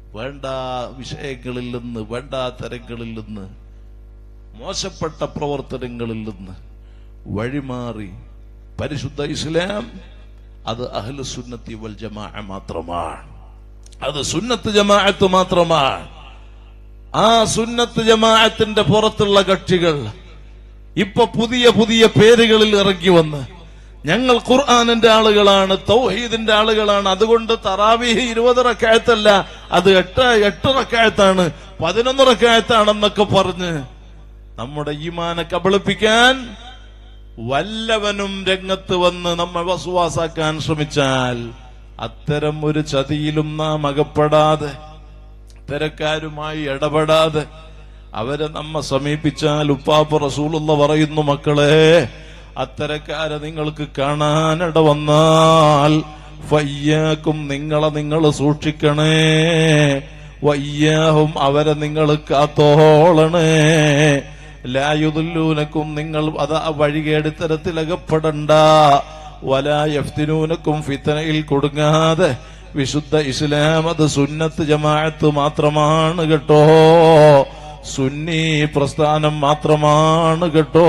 വേണ്ട വിഷയങ്ങളിൽ നിന്ന് വേണ്ട തരങ്ങളിൽ നിന്ന് മോശപ്പെട്ട പ്രവർത്തനങ്ങളിൽ നിന്ന് വഴിമാറി പരിശുദ്ധ ഇസ്ലാം അത് അഹ്ലു സുന്നത്തി വൽ ജമാ മാത്രമാണ് അത് സുന്നത്ത് ജമാഅത്ത് മാത്രമാണ് ആ സുന്നത്ത് ജമാഅത്തിന്റെ പുറത്തുള്ള കക്ഷികൾ ഇപ്പൊ പുതിയ പുതിയ പേരുകളിൽ ഇറങ്ങി വന്ന് ഞങ്ങൾ ഖുർആാനിന്റെ ആളുകളാണ് തൗഹീദിന്റെ ആളുകളാണ് അതുകൊണ്ട് തറാവീഹ് ഇരുപത് റക്കായത്തല്ല അത് എട്ട് എട്ട് റക്കായത്താണ് പതിനൊന്ന് റക്കായത്താണെന്നൊക്കെ പറഞ്ഞ് നമ്മുടെ ഈമാനെ കബളിപ്പിക്കാൻ വല്ലവനും രംഗത്ത് വന്ന് നമ്മെ വസുവാസാക്കാൻ ശ്രമിച്ചാൽ അത്തരം ഒരു ചതിയിലും നാം അകപ്പെടാതെ ഇത്തരക്കാരുമായി ഇടപെടാതെ അവരെ നമ്മെ സമീപിച്ചാൽ ഉപ്പാപ്പ റസൂലുള്ള പറയുന്നു മക്കളെ അത്തരക്കാരെ നിങ്ങൾക്ക് കാണാനിട വന്നാൽ വയ്യാക്കും നിങ്ങളെ നിങ്ങൾ സൂക്ഷിക്കണേ വയ്യാഹും അവരെ നിങ്ങൾ കാത്തോളണേ ലായുദുല്ലൂനക്കും നിങ്ങൾ അത് ആ വഴികേട് തരത്തിൽ അകപ്പെടണ്ട വലായഫ്തിനൂനക്കും ഫിത്തനയിൽ കൊടുങ്ങാതെ വിശുദ്ധ ഇസ്ലാം അത് സുന്നത്ത് ജമാഅത്ത് മാത്രമാണ് കേട്ടോ സുന്നി പ്രസ്ഥാനം മാത്രമാണ് കേട്ടോ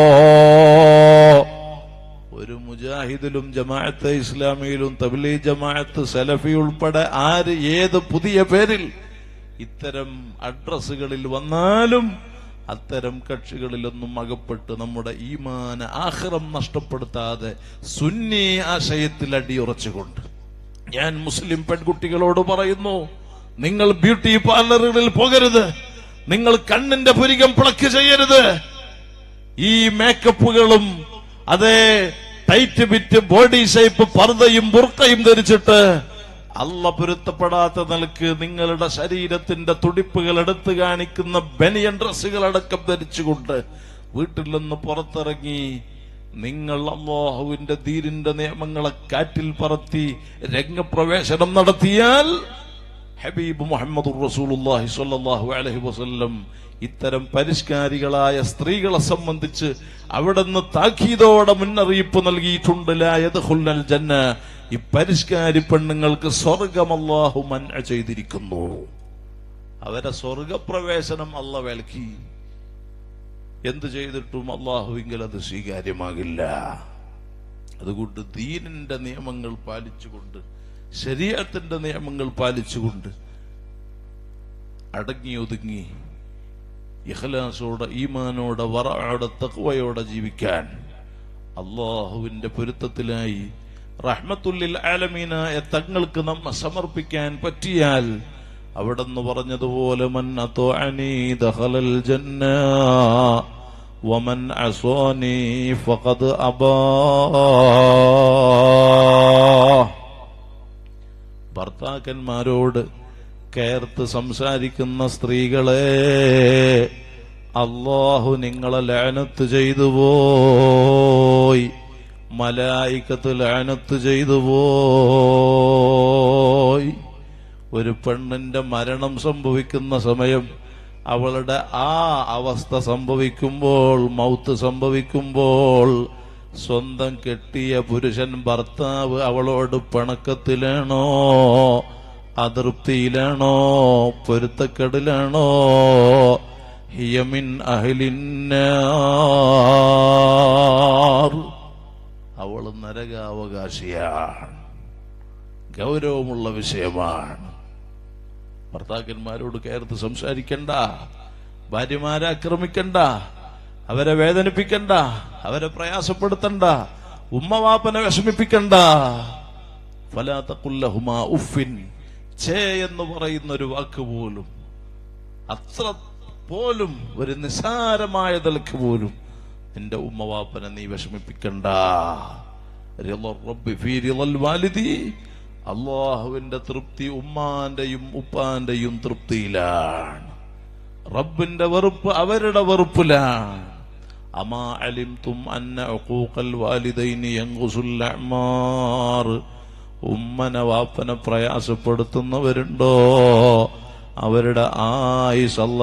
ഒരു മുജാഹിദിലും ജമാഅത്ത് ഇസ്ലാമിയിലും തബ്ലീ ജമാഅത്ത് സലഫി ഉൾപ്പെടെ ആര് ഏത് പുതിയ പേരിൽ ഇത്തരം അഡ്രസ്സുകളിൽ വന്നാലും അത്തരം കക്ഷികളിലൊന്നും അകപ്പെട്ട് നമ്മുടെ ഈമാന ആഹ്റം നഷ്ടപ്പെടുത്താതെ സുന്നി ആശയത്തിൽ അടിയുറച്ചുകൊണ്ട് ഞാൻ മുസ്ലിം പെൺകുട്ടികളോട് പറയുന്നു നിങ്ങൾ ബ്യൂട്ടി പാർലറുകളിൽ പോകരുത് നിങ്ങൾ കണ്ണിന്റെ പുരികം പ്ലക്ക് ചെയ്യരുത് ഈ മേക്കപ്പുകളും അതേ ടൈറ്റ് ബിറ്റ് ബോഡി ഷേപ്പ് പർദ്ദയും ബുർക്കയും ധരിച്ചിട്ട് അല്ല പൊരുത്തപ്പെടാത്ത നിലക്ക് നിങ്ങളുടെ ശരീരത്തിന്റെ തുടിപ്പുകൾ എടുത്തു കാണിക്കുന്ന ബനിയൻ ഡ്രസ്സുകൾ അടക്കം ധരിച്ചുകൊണ്ട് വീട്ടിൽ നിന്ന് പുറത്തിറങ്ങി നിങ്ങൾ അള്ളാഹുവിന്റെ ധീരിന്റെ നിയമങ്ങളെ കാറ്റിൽ പറത്തി രംഗപ്രവേശനം നടത്തിയാൽ ഹബീബ് മുഹമ്മദ് റസൂലുള്ളാഹി സ്വല്ലല്ലാഹു അലൈഹി വസല്ലം ഇത്തരം പരിഷ്കാരികളായ സ്ത്രീകളെ സംബന്ധിച്ച് അവിടുന്ന് താക്കീതോടെ മുന്നറിയിപ്പ് നൽകിയിട്ടുണ്ട് ലാ യദ്ഖുൽനൽ ജന്ന ഈ പരിഷ്കാരി പെണ്ണുങ്ങൾക്ക് സ്വർഗം അല്ലാഹു മൻഅ ചെയ്തിരിക്കുന്നു അവരെ സ്വർഗപ്രവേശനം അല്ല വിലക്കി എന്ത് ചെയ്തിട്ടും അള്ളാഹുവിങ്കിൽ അത് സ്വീകാര്യമാകില്ല അതുകൊണ്ട് ദീനിന്റെ നിയമങ്ങൾ പാലിച്ചുകൊണ്ട് ശരീരത്തിന്റെ നിയമങ്ങൾ പാലിച്ചുകൊണ്ട് അടങ്ങി ഒതുങ്ങി ഇഖലാസോടെ ഈമാനോടെ വറയോടെ തക്വയോടെ ജീവിക്കാൻ അള്ളാഹുവിന്റെ പൊരുത്തത്തിലായി റഹ്മത്തുല്ലിൽ ആലമീനായ തങ്ങൾക്ക് നമ്മെ സമർപ്പിക്കാൻ പറ്റിയാൽ അവിടെന്ന് പറഞ്ഞതുപോലെ മൻ അത്വഅനി ദഖലൽ ജന്ന വമൻ അസ്വാനി ഫഖദ് അബാ ഭർത്താക്കന്മാരോട് കയർത്ത് സംസാരിക്കുന്ന സ്ത്രീകളെ അള്ളാഹു നിങ്ങളെ ലാനത്ത് ചെയ്തു പോയി മലായിക്കത്ത് ലാനത്ത് ചെയ്തു പോയി ഒരു പെണ്ണിന്റെ മരണം സംഭവിക്കുന്ന സമയം അവളുടെ ആ അവസ്ഥ സംഭവിക്കുമ്പോൾ മൗത്ത് സംഭവിക്കുമ്പോൾ സ്വന്തം കെട്ടിയ പുരുഷൻ ഭർത്താവ് അവളോട് പിണക്കത്തിലാണോ അതൃപ്തിയിലാണോ പൊരുത്തക്കെടിലാണോ ഹിയമിൻ അഹ്ലിന്നാർ അവൾ നരകാവകാശിയാണ് ഗൗരവമുള്ള വിഷയമാണ് ഭർത്താക്കന്മാരോട് കയർത്ത് സംസാരിക്കണ്ട ഭാര്യമാരെ ആക്രമിക്കണ്ട അവരെ വേദനിപ്പിക്കണ്ട അവരെ പ്രയാസപ്പെടുത്തണ്ട ഉമ്മവാപ്പനെ വിഷമിപ്പിക്കണ്ട ഫലാത്തക്കുല്ലഹുമാ ഉഫിൻ ഛേ എന്ന് പറയുന്ന ഒരു വാക്ക് പോലും അത്ര പോലും ഒരു നിസാരമായ നിലക്ക് പോലും നിന്റെ ഉമ്മവാപ്പനെ നീ വിഷമിപ്പിക്കണ്ട റിള റബ്ബി ഫീ റിളൽ വാലിദി അള്ളാഹുവിന്റെ തൃപ്തി ഉമ്മാന്റെയും ഉപ്പാന്റെയും തൃപ്തിയിലാണ് റബ്ബിന്റെ വെറുപ്പ് അവരുടെ വെറുപ്പിലാണ് അമാ അലിംതും അന്ന ഉഖൂഖൽ വാലിദൈനി യൻഖുസുൽ അഅ്മാർ ഉമ്മനെ വാപ്പനെ പ്രയാസപ്പെടുത്തുന്നവരുണ്ടോ അവരുടെ ആയുസ് അല്ല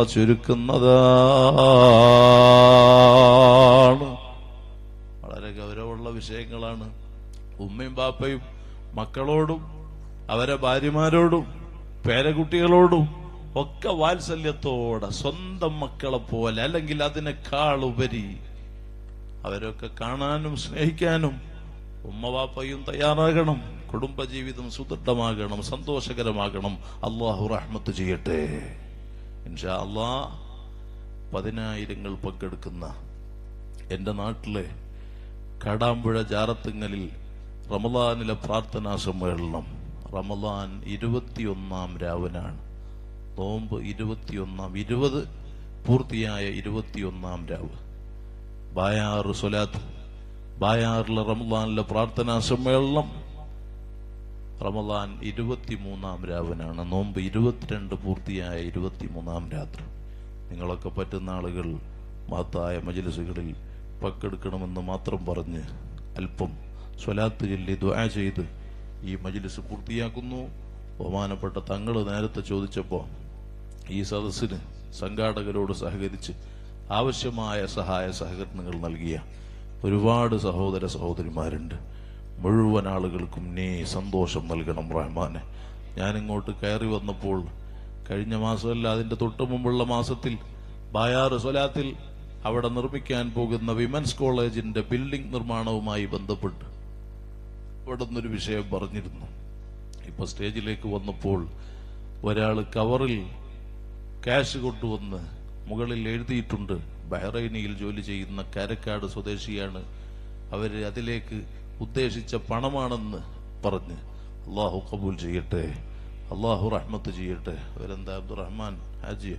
ചുരുക്കുന്നതാണ് വളരെ ഗൗരവമുള്ള വിഷയങ്ങളാണ് ഉമ്മയും ബാപ്പയും മക്കളോടും അവരെ ഭാര്യമാരോടും പേരകുട്ടികളോടും ഒക്കെ വാത്സല്യത്തോടെ സ്വന്തം മക്കളെ പോലെ അല്ലെങ്കിൽ അതിനേക്കാൾ ഉപരി അവരൊക്കെ കാണാനും സ്നേഹിക്കാനും ഉമ്മവാപ്പയും തയ്യാറാകണം കുടുംബജീവിതം സുദൃഢമാകണം സന്തോഷകരമാകണം അള്ളാഹു റഹ്മത്ത് ചെയ്യട്ടെ ഇൻഷാ അള്ളാ പതിനായിരങ്ങൾ പങ്കെടുക്കുന്ന എന്റെ നാട്ടിലെ കാടാമ്പുഴ ജാറത്തുങ്ങലിൽ റമദാനിലെ പ്രാർത്ഥനാ സമ്മേളനം റമദാൻ ഇരുപത്തിയൊന്നാം രാവിനാണ് നോമ്പ് ഇരുപത്തിയൊന്നാം ഇരുപത് പൂർത്തിയായ ഇരുപത്തിയൊന്നാം രാവ് ബായാറ് സ്വലാത്ത് ബായാറിലെ റമദാനിലെ പ്രാർത്ഥനാ സമ്മേളനം റമദാൻ ഇരുപത്തിമൂന്നാം രാവിനാണ് നോമ്പ് ഇരുപത്തിരണ്ട് പൂർത്തിയായ ഇരുപത്തിമൂന്നാം രാത്രി നിങ്ങളൊക്കെ പറ്റുന്ന ആളുകൾ മഹത്തായ മജലിസുകളിൽ പങ്കെടുക്കണമെന്ന് മാത്രം പറഞ്ഞ് അല്പം സ്വലാത്ത് ചൊല്ലി ദുആ ചെയ്ത് ഈ മജലിസ് പൂർത്തിയാക്കുന്നു ബഹുമാനപ്പെട്ട തങ്ങൾ നേരത്തെ ചോദിച്ചപ്പോൾ ഈ സദസ്സിന് സംഘാടകരോട് സഹകരിച്ച് ആവശ്യമായ സഹായ സഹകരണങ്ങൾ നൽകിയ ഒരുപാട് സഹോദര സഹോദരിമാരുണ്ട് മുഴുവൻ ആളുകൾക്കും നീ സന്തോഷം നൽകണം റഹ്മാനെ ഞാനിങ്ങോട്ട് കയറി വന്നപ്പോൾ കഴിഞ്ഞ മാസമല്ല അതിന്റെ തൊട്ടു മുമ്പുള്ള മാസത്തിൽ ബായാറ് സ്വലാത്തിൽ അവിടെ നിർമ്മിക്കാൻ പോകുന്ന വിമൻസ് കോളേജിന്റെ ബിൽഡിംഗ് നിർമ്മാണവുമായി ബന്ധപ്പെട്ട് അവിടെ നിന്നൊരു വിഷയം പറഞ്ഞിരുന്നു ഇപ്പൊ സ്റ്റേജിലേക്ക് വന്നപ്പോൾ ഒരാൾ കവറിൽ ക്യാഷ് കൊണ്ടുവന്ന് മുകളിൽ എഴുതിയിട്ടുണ്ട് ബഹ്റൈനിയിൽ ജോലി ചെയ്യുന്ന കാരക്കാട് സ്വദേശിയാണ് അവര് അതിലേക്ക് ഉദ്ദേശിച്ച പണമാണെന്ന് പറഞ്ഞ് അള്ളാഹു കബൂൽ ചെയ്യട്ടെ അള്ളാഹു റഹ്മത്ത് ചെയ്യട്ടെ അവരെന്താ അബ്ദുറഹ്മാൻ ഹാജിയോ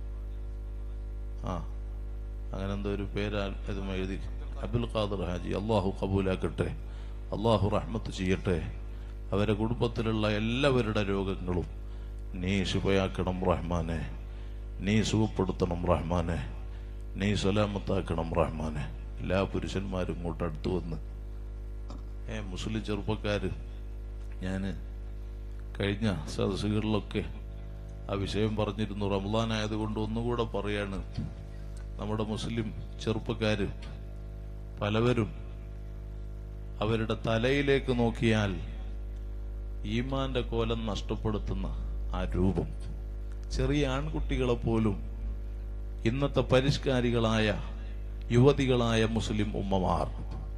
ആ അങ്ങനെ എന്തോ ഒരു പേര് ഇതും എഴുതി അബ്ദുൽ ഖാദർ ഹാജി അള്ളാഹു കബൂലാക്കട്ടെ അള്ളാഹു റഹ്മത്ത് ചെയ്യട്ടെ അവരെ കുടുംബത്തിലുള്ള എല്ലാവരുടെ രോഗങ്ങളും നീ ശുഭയാക്കണം റഹ്മാനെ നീ സുഖപ്പെടുത്തണം റഹ്മാനെ നീ സലാമത്താക്കണം റഹ്മാനെ എല്ലാ പുരുഷന്മാരും ഇങ്ങോട്ട് അടുത്ത് വന്ന് ഏ മുസ്ലിം ചെറുപ്പക്കാര് ഞാന് കഴിഞ്ഞ സദസ്സുകളിലൊക്കെ ആ വിഷയം പറഞ്ഞിരുന്നു റമദാൻ ആയതുകൊണ്ട് ഒന്നുകൂടെ പറയാണ് നമ്മുടെ മുസ്ലിം ചെറുപ്പക്കാര് പലവരും അവരുടെ തലയിലേക്ക് നോക്കിയാൽ ഈമാന്റെ കോലം നഷ്ടപ്പെടുത്തുന്ന ആ രൂപം ചെറിയ ആൺകുട്ടികളെ പോലും ഇന്നത്തെ പരിഷ്കാരികളായ യുവതികളായ മുസ്ലിം ഉമ്മമാർ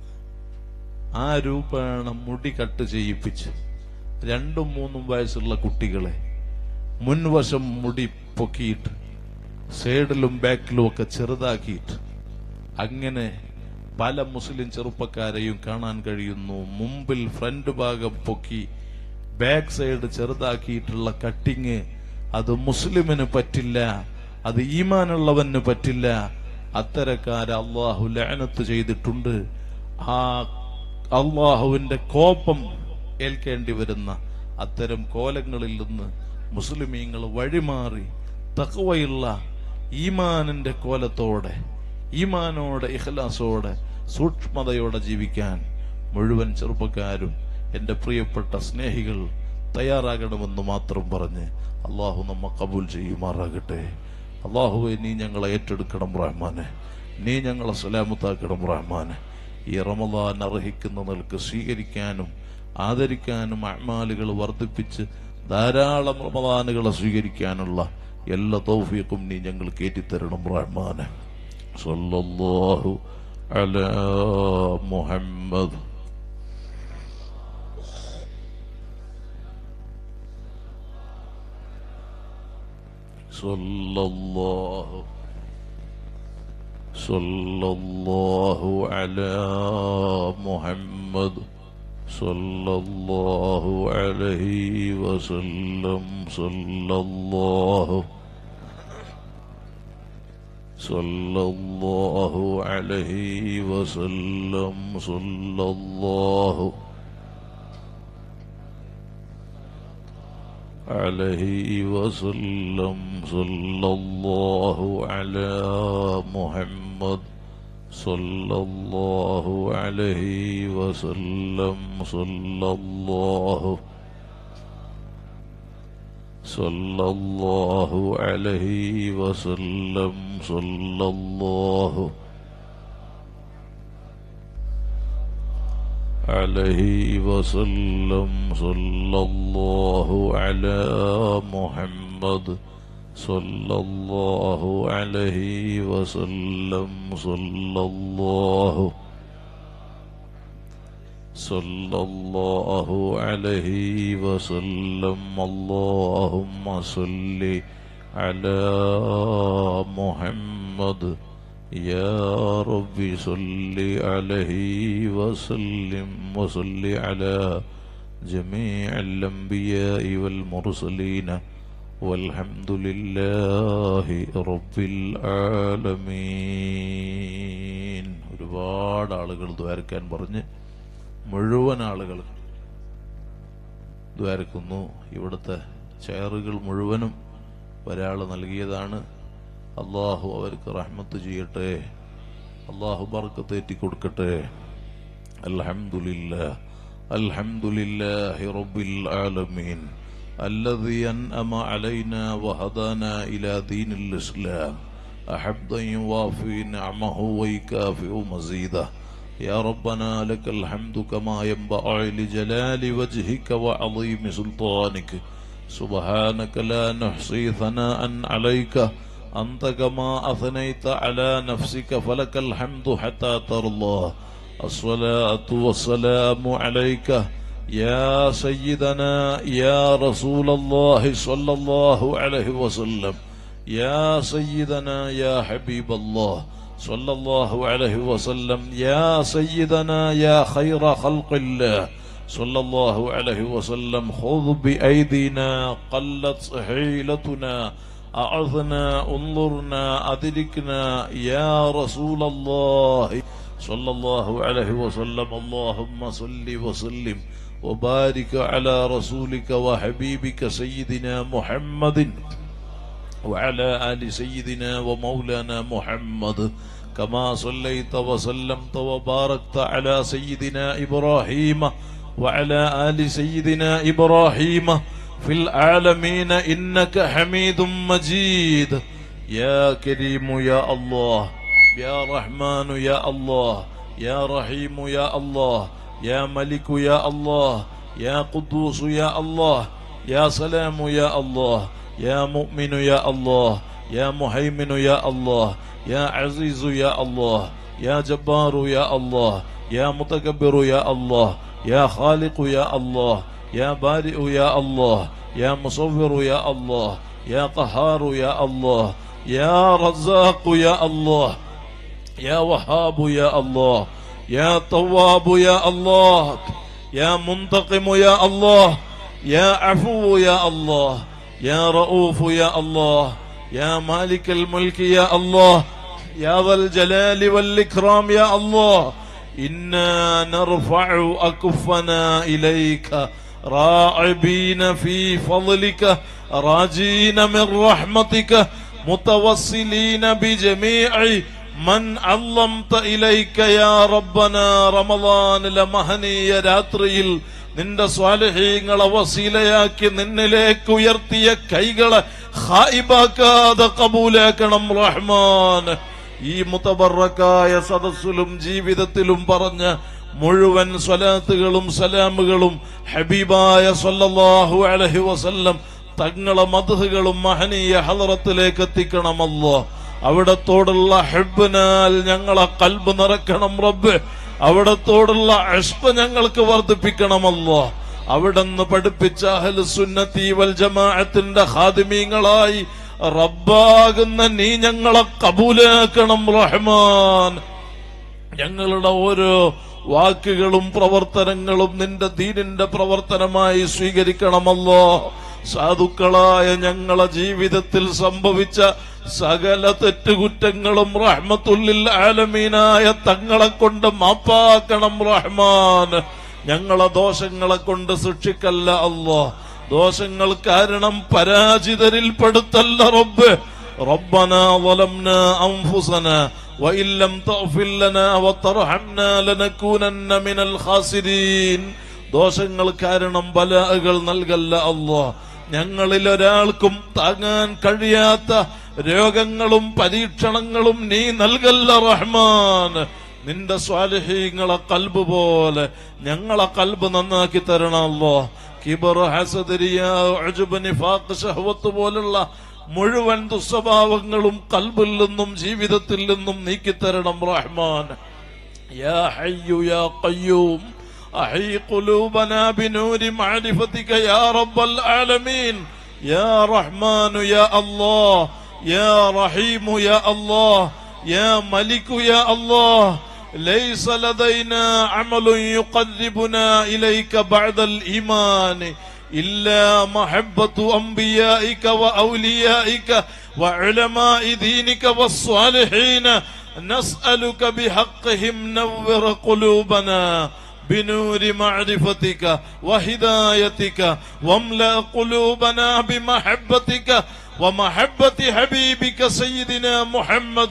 ആ രൂപേണ മുടി കട്ട് ചെയ്യിപ്പിച്ച് രണ്ടും മൂന്നും വയസ്സുള്ള കുട്ടികളെ മുൻവശം മുടി പൊക്കിയിട്ട് സൈഡിലും ബാക്കിലും ഒക്കെ ചെറുതാക്കിയിട്ട് അങ്ങനെ പല മുസ്ലിം ചെറുപ്പക്കാരെയും കാണാൻ കഴിയുന്നു മുമ്പിൽ ഫ്രണ്ട് ഭാഗം പൊക്കി ബാക്ക് സൈഡ് ചെറുതാക്കിയിട്ടുള്ള കട്ടിങ് അത് മുസ്ലിമിന് പറ്റില്ല അത് ഈമാനുള്ളവന് പറ്റില്ല അത്തരക്കാരെ അള്ളാഹു ലാനത്ത് ചെയ്തിട്ടുണ്ട് ആ അള്ളാഹുവിന്റെ കോപം ഏൽക്കേണ്ടി വരുന്ന അത്തരം കോലങ്ങളിൽ നിന്ന് മുസ്ലിമീങ്ങൾ വഴിമാറി തക്കവയുള്ള ഈമാനിന്റെ കോലത്തോടെ ഈമാനോടെ ഇഖലാസോടെ സൂക്ഷ്മതയോടെ ജീവിക്കാൻ മുഴുവൻ ചെറുപ്പക്കാരും എന്റെ പ്രിയപ്പെട്ട സ്നേഹികൾ തയ്യാറാകണമെന്ന് മാത്രം പറഞ്ഞ് അള്ളാഹു നമ്മ കബൂൽ ചെയ്യുമാറാകട്ടെ അള്ളാഹുവെ നീ ഞങ്ങളെ ഏറ്റെടുക്കണം റഹ്മാനെ നീ ഞങ്ങളെ സലാമത്താക്കണം റഹ്മാനെ ഈ റമദാൻ അർഹിക്കുന്ന നിലക്ക് സ്വീകരിക്കാനും ആദരിക്കാനും അമാലുകൾ വർദ്ധിപ്പിച്ച് ധാരാളം റമദാനുകളെ സ്വീകരിക്കാനുള്ള എല്ലാ തൗഫീഖും നീ ഞങ്ങൾ കേറ്റിത്തരണം റഹ്മാനെ സല്ലല്ലാഹു അലാ മുഹമ്മദ് صلى الله صلى الله على محمد صلى الله عليه وسلم صلى الله صلى الله عليه وسلم صلى الله عليه وسلم صلى الله على محمد صلى الله عليه وسلم صلى الله صلى الله عليه وسلم صلى الله عليه وسلم صلى الله على محمد صلى الله عليه وسلم صلى الله صلى الله عليه وسلم اللهم صل على محمد يا رب صل عليه وسلم وصل على جميع الأنبياء والمرسلين والحمد لله رب العالمين ഒരുപാട് ആളുകൾ ദ്വാരക്കാൻ പറഞ്ഞ് മുഴുവൻ ആളുകൾ ദ്വാരക്കുന്നു ഇവിടുത്തെ ചെയറുകൾ മുഴുവനും ഒരാൾ നൽകിയതാണ് അള്ളാഹു അവർക്ക് റഹ്മത്ത് ചെയ്യട്ടെ അള്ളാഹു ബർക്കത്തേറ്റി കൊടുക്കട്ടെ അൽഹംദുലില്ലാ അൽഹംദുലില്ലാഹി റബ്ബിൽ ആലമീൻ الذي أنأم علينا وهدانا إلى دين الإسلام أحبا يوافي نعمه ويكافئ مزيده يا ربنا لك الحمد كما ينبغي لجلال وجهك وعظيم سلطانك سبحانك لا نحصي ثناء عليك أنت كما أثنيت على نفسك فلك الحمد حتى ترضى الصلاة والسلام عليك يا سيدنا يا رسول الله صلى الله عليه وسلم يا سيدنا يا حبيب الله صلى الله عليه وسلم يا سيدنا يا خير خلق الله صلى الله عليه وسلم خذ بأيدينا قلت حيلتنا أعظنا انظرنا أدركنا يا رسول الله صلى الله عليه وسلم اللهم صل وسلم وبارك على رسولك وحبيبك سيدنا محمد وعلى آل سيدنا ومولانا محمد كما صليت وسلمت وباركت على سيدنا إبراهيم وعلى آل سيدنا إبراهيم في العالمين إنك حميد مجيد يا كريم يا الله يا رحمن يا الله يا رحيم يا الله يا ملك يا الله يا قدوس يا الله يا سلام يا الله يا مؤمن يا الله يا مهيمن يا الله يا عزيز يا الله يا جبار يا الله يا متكبر يا الله يا خالق يا الله يا بارئ يا الله يا مصور يا الله يا قهار يا الله يا رزاق يا الله يا وهاب يا الله يا تواب يا الله يا منتقم يا الله يا عفو يا الله يا رؤوف يا الله يا مالك الملك يا الله يا ذا الجلال والإكرام يا الله إنا نرفع أكفنا إليك راعبين في فضلك راجين من رحمتك متوسلين بجميع من علمت إليك يا ربنا رمضان ലമഹനീയ രാത്രിയിൽ നിന്റെ സ്വാലഹീങ്ങളെ വസീലയാക്കി നിന്നിലേക്ക് ഉയർത്തിയ കൈകളെ ഹായിബാക്കാതെ കബൂലാക്കണം റഹ്മാൻ ഈ മുത്തബറക്കായ സദസ്സിലും ജീവിതത്തിലും പറഞ്ഞ മുഴുവൻ സ്വലാത്തുകളും സലാമുകളും ഹബീബായ സല്ലല്ലാഹു അലൈഹി വസല്ലം തങ്ങളെ മധുകളും മഹനീയ ഹലറത്തിലേക്ക് എത്തിക്കണമല്ലോ അവിടത്തോടുള്ള ഹെബിനാൽ ഞങ്ങളെ കൽബ് നിറക്കണം റബ്ബ് അവിടത്തോടുള്ള അഷ്പ ഞങ്ങൾക്ക് വർദ്ധിപ്പിക്കണമല്ലോ അവിടുന്ന് പഠിപ്പിച്ച അഹ്ലു സുന്നത്തി വൽ ജമാഅത്തിന്റെ ഖാദിമീങ്ങളായി റബ്ബാകുന്ന നീ ഞങ്ങളെ കബൂലാക്കണം റഹ്മാൻ ഞങ്ങളുടെ ഓരോ വാക്കുകളും പ്രവർത്തനങ്ങളും നിന്റെ ദീനിന്റെ പ്രവർത്തനമായി സ്വീകരിക്കണമല്ലോ സാധുക്കളായ ഞങ്ങളെ ജീവിതത്തിൽ സംഭവിച്ച സകല തെറ്റുകുറ്റങ്ങളും റഹ്മത്തുല്ലിൽ ആലമീനായ തങ്ങളെ കൊണ്ട് മാപ്പാക്കണം റഹ്മാൻ ഞങ്ങളെ ദോഷങ്ങളെ കൊണ്ട് ശിക്ഷിക്കല്ല അല്ലോ ദോഷങ്ങൾ കാരണം പരാജിതരിൽ പെടുത്തല്ല റബ്ബ് ربنا ظلمنا أنفسنا وإن لم تغفر لنا وترحمنا لنكونن من الخاسرين ദോഷങ്ങൾ കാരണം ബലാകൾ നൽകല്ല അല്ലോ ഞങ്ങളിൽ ഒരാൾക്കും താങ്ങാൻ കഴിയാത്ത രോഗങ്ങളും പരീക്ഷണങ്ങളും നീ നൽകല്ല റഹ്മാൻ നിന്റെ സ്വാലിഹീങ്ങളെ കൽബ് പോലെ ഞങ്ങളെ കൽബ് നന്നാക്കി തരണമല്ലോ കിബർ ഹസദരിയ അജുബ് നിഫാഖ് ഷഹവത്ത് പോലുള്ള മുഴുവൻ ദുസ്വഭാവങ്ങളും കൽബിൽ നിന്നും ജീവിതത്തിൽ നിന്നും നീക്കിത്തരണം റഹ്മാൻ يا حي يا قيوم أحي قلوبنا بنور معرفتك يا رب العالمين يا رحمن يا الله يا رحيم يا الله يا ملك يا الله ليس لدينا عمل يقربنا إليك بعد الإيمان إلا محبة أنبيائك وأوليائك وعلماء دينك والصالحين نسألك بحقهم نور قلوبنا بنور معرفتك وهدايتك واملأ قلوبنا بمحبتك ومحبة حبيبك سيدنا محمد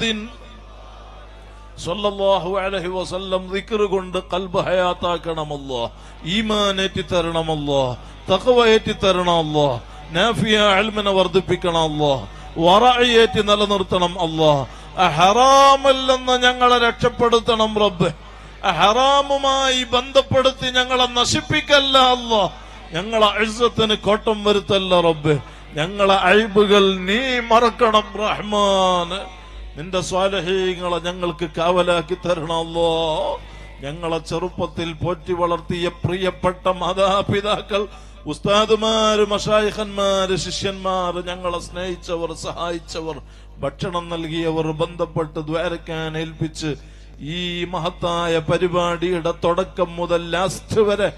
സല്ലല്ലാഹു അലൈഹി വസല്ലം ദിക്ർ കൊണ്ട് കൽബ് ഹയാത്താക്കണമല്ലോ ഈമാനേറ്റി തരണമല്ലോ തഖവയേറ്റി തരണമല്ലോ നാഫിയ അൽമിനെ വർദ്ധിപ്പിക്കണമല്ലോ വറയേറ്റി നിലനിർത്തണം അല്ലോ ഹറാമല്ലെന്ന് ഞങ്ങളെ രക്ഷപ്പെടുത്തണം റബ്ബ് ഹറാമുമായി ബന്ധപ്പെടുത്തി ഞങ്ങളെ നശിപ്പിക്കല്ല അല്ലോ ഞങ്ങളെ അഴുസത്തിന് കോട്ടം വരുത്തല്ല റബ്ബ് ഞങ്ങളെ അഴിബുകൾ നീ മറക്കണം റഹ്മാന് നിന്റെ സ്വാലഹീങ്ങളെ ഞങ്ങൾക്ക് കാവലാക്കി തരണമല്ലോ ഞങ്ങളെ ചെറുപ്പത്തിൽ പോറ്റി വളർത്തിയ പ്രിയപ്പെട്ട മാതാപിതാക്കൾ ഉസ്താദുമാര് മഷായിഖന്മാര് ശിഷ്യന്മാർ ഞങ്ങളെ സ്നേഹിച്ചവർ സഹായിച്ചവർ ഭക്ഷണം നൽകിയവർ ബന്ധപ്പെട്ട് ദ്വാരക്കാൻ ഏൽപ്പിച്ച് ഈ മഹത്തായ പരിപാടിയുടെ തുടക്കം മുതൽ ലാസ്റ്റ് വരെ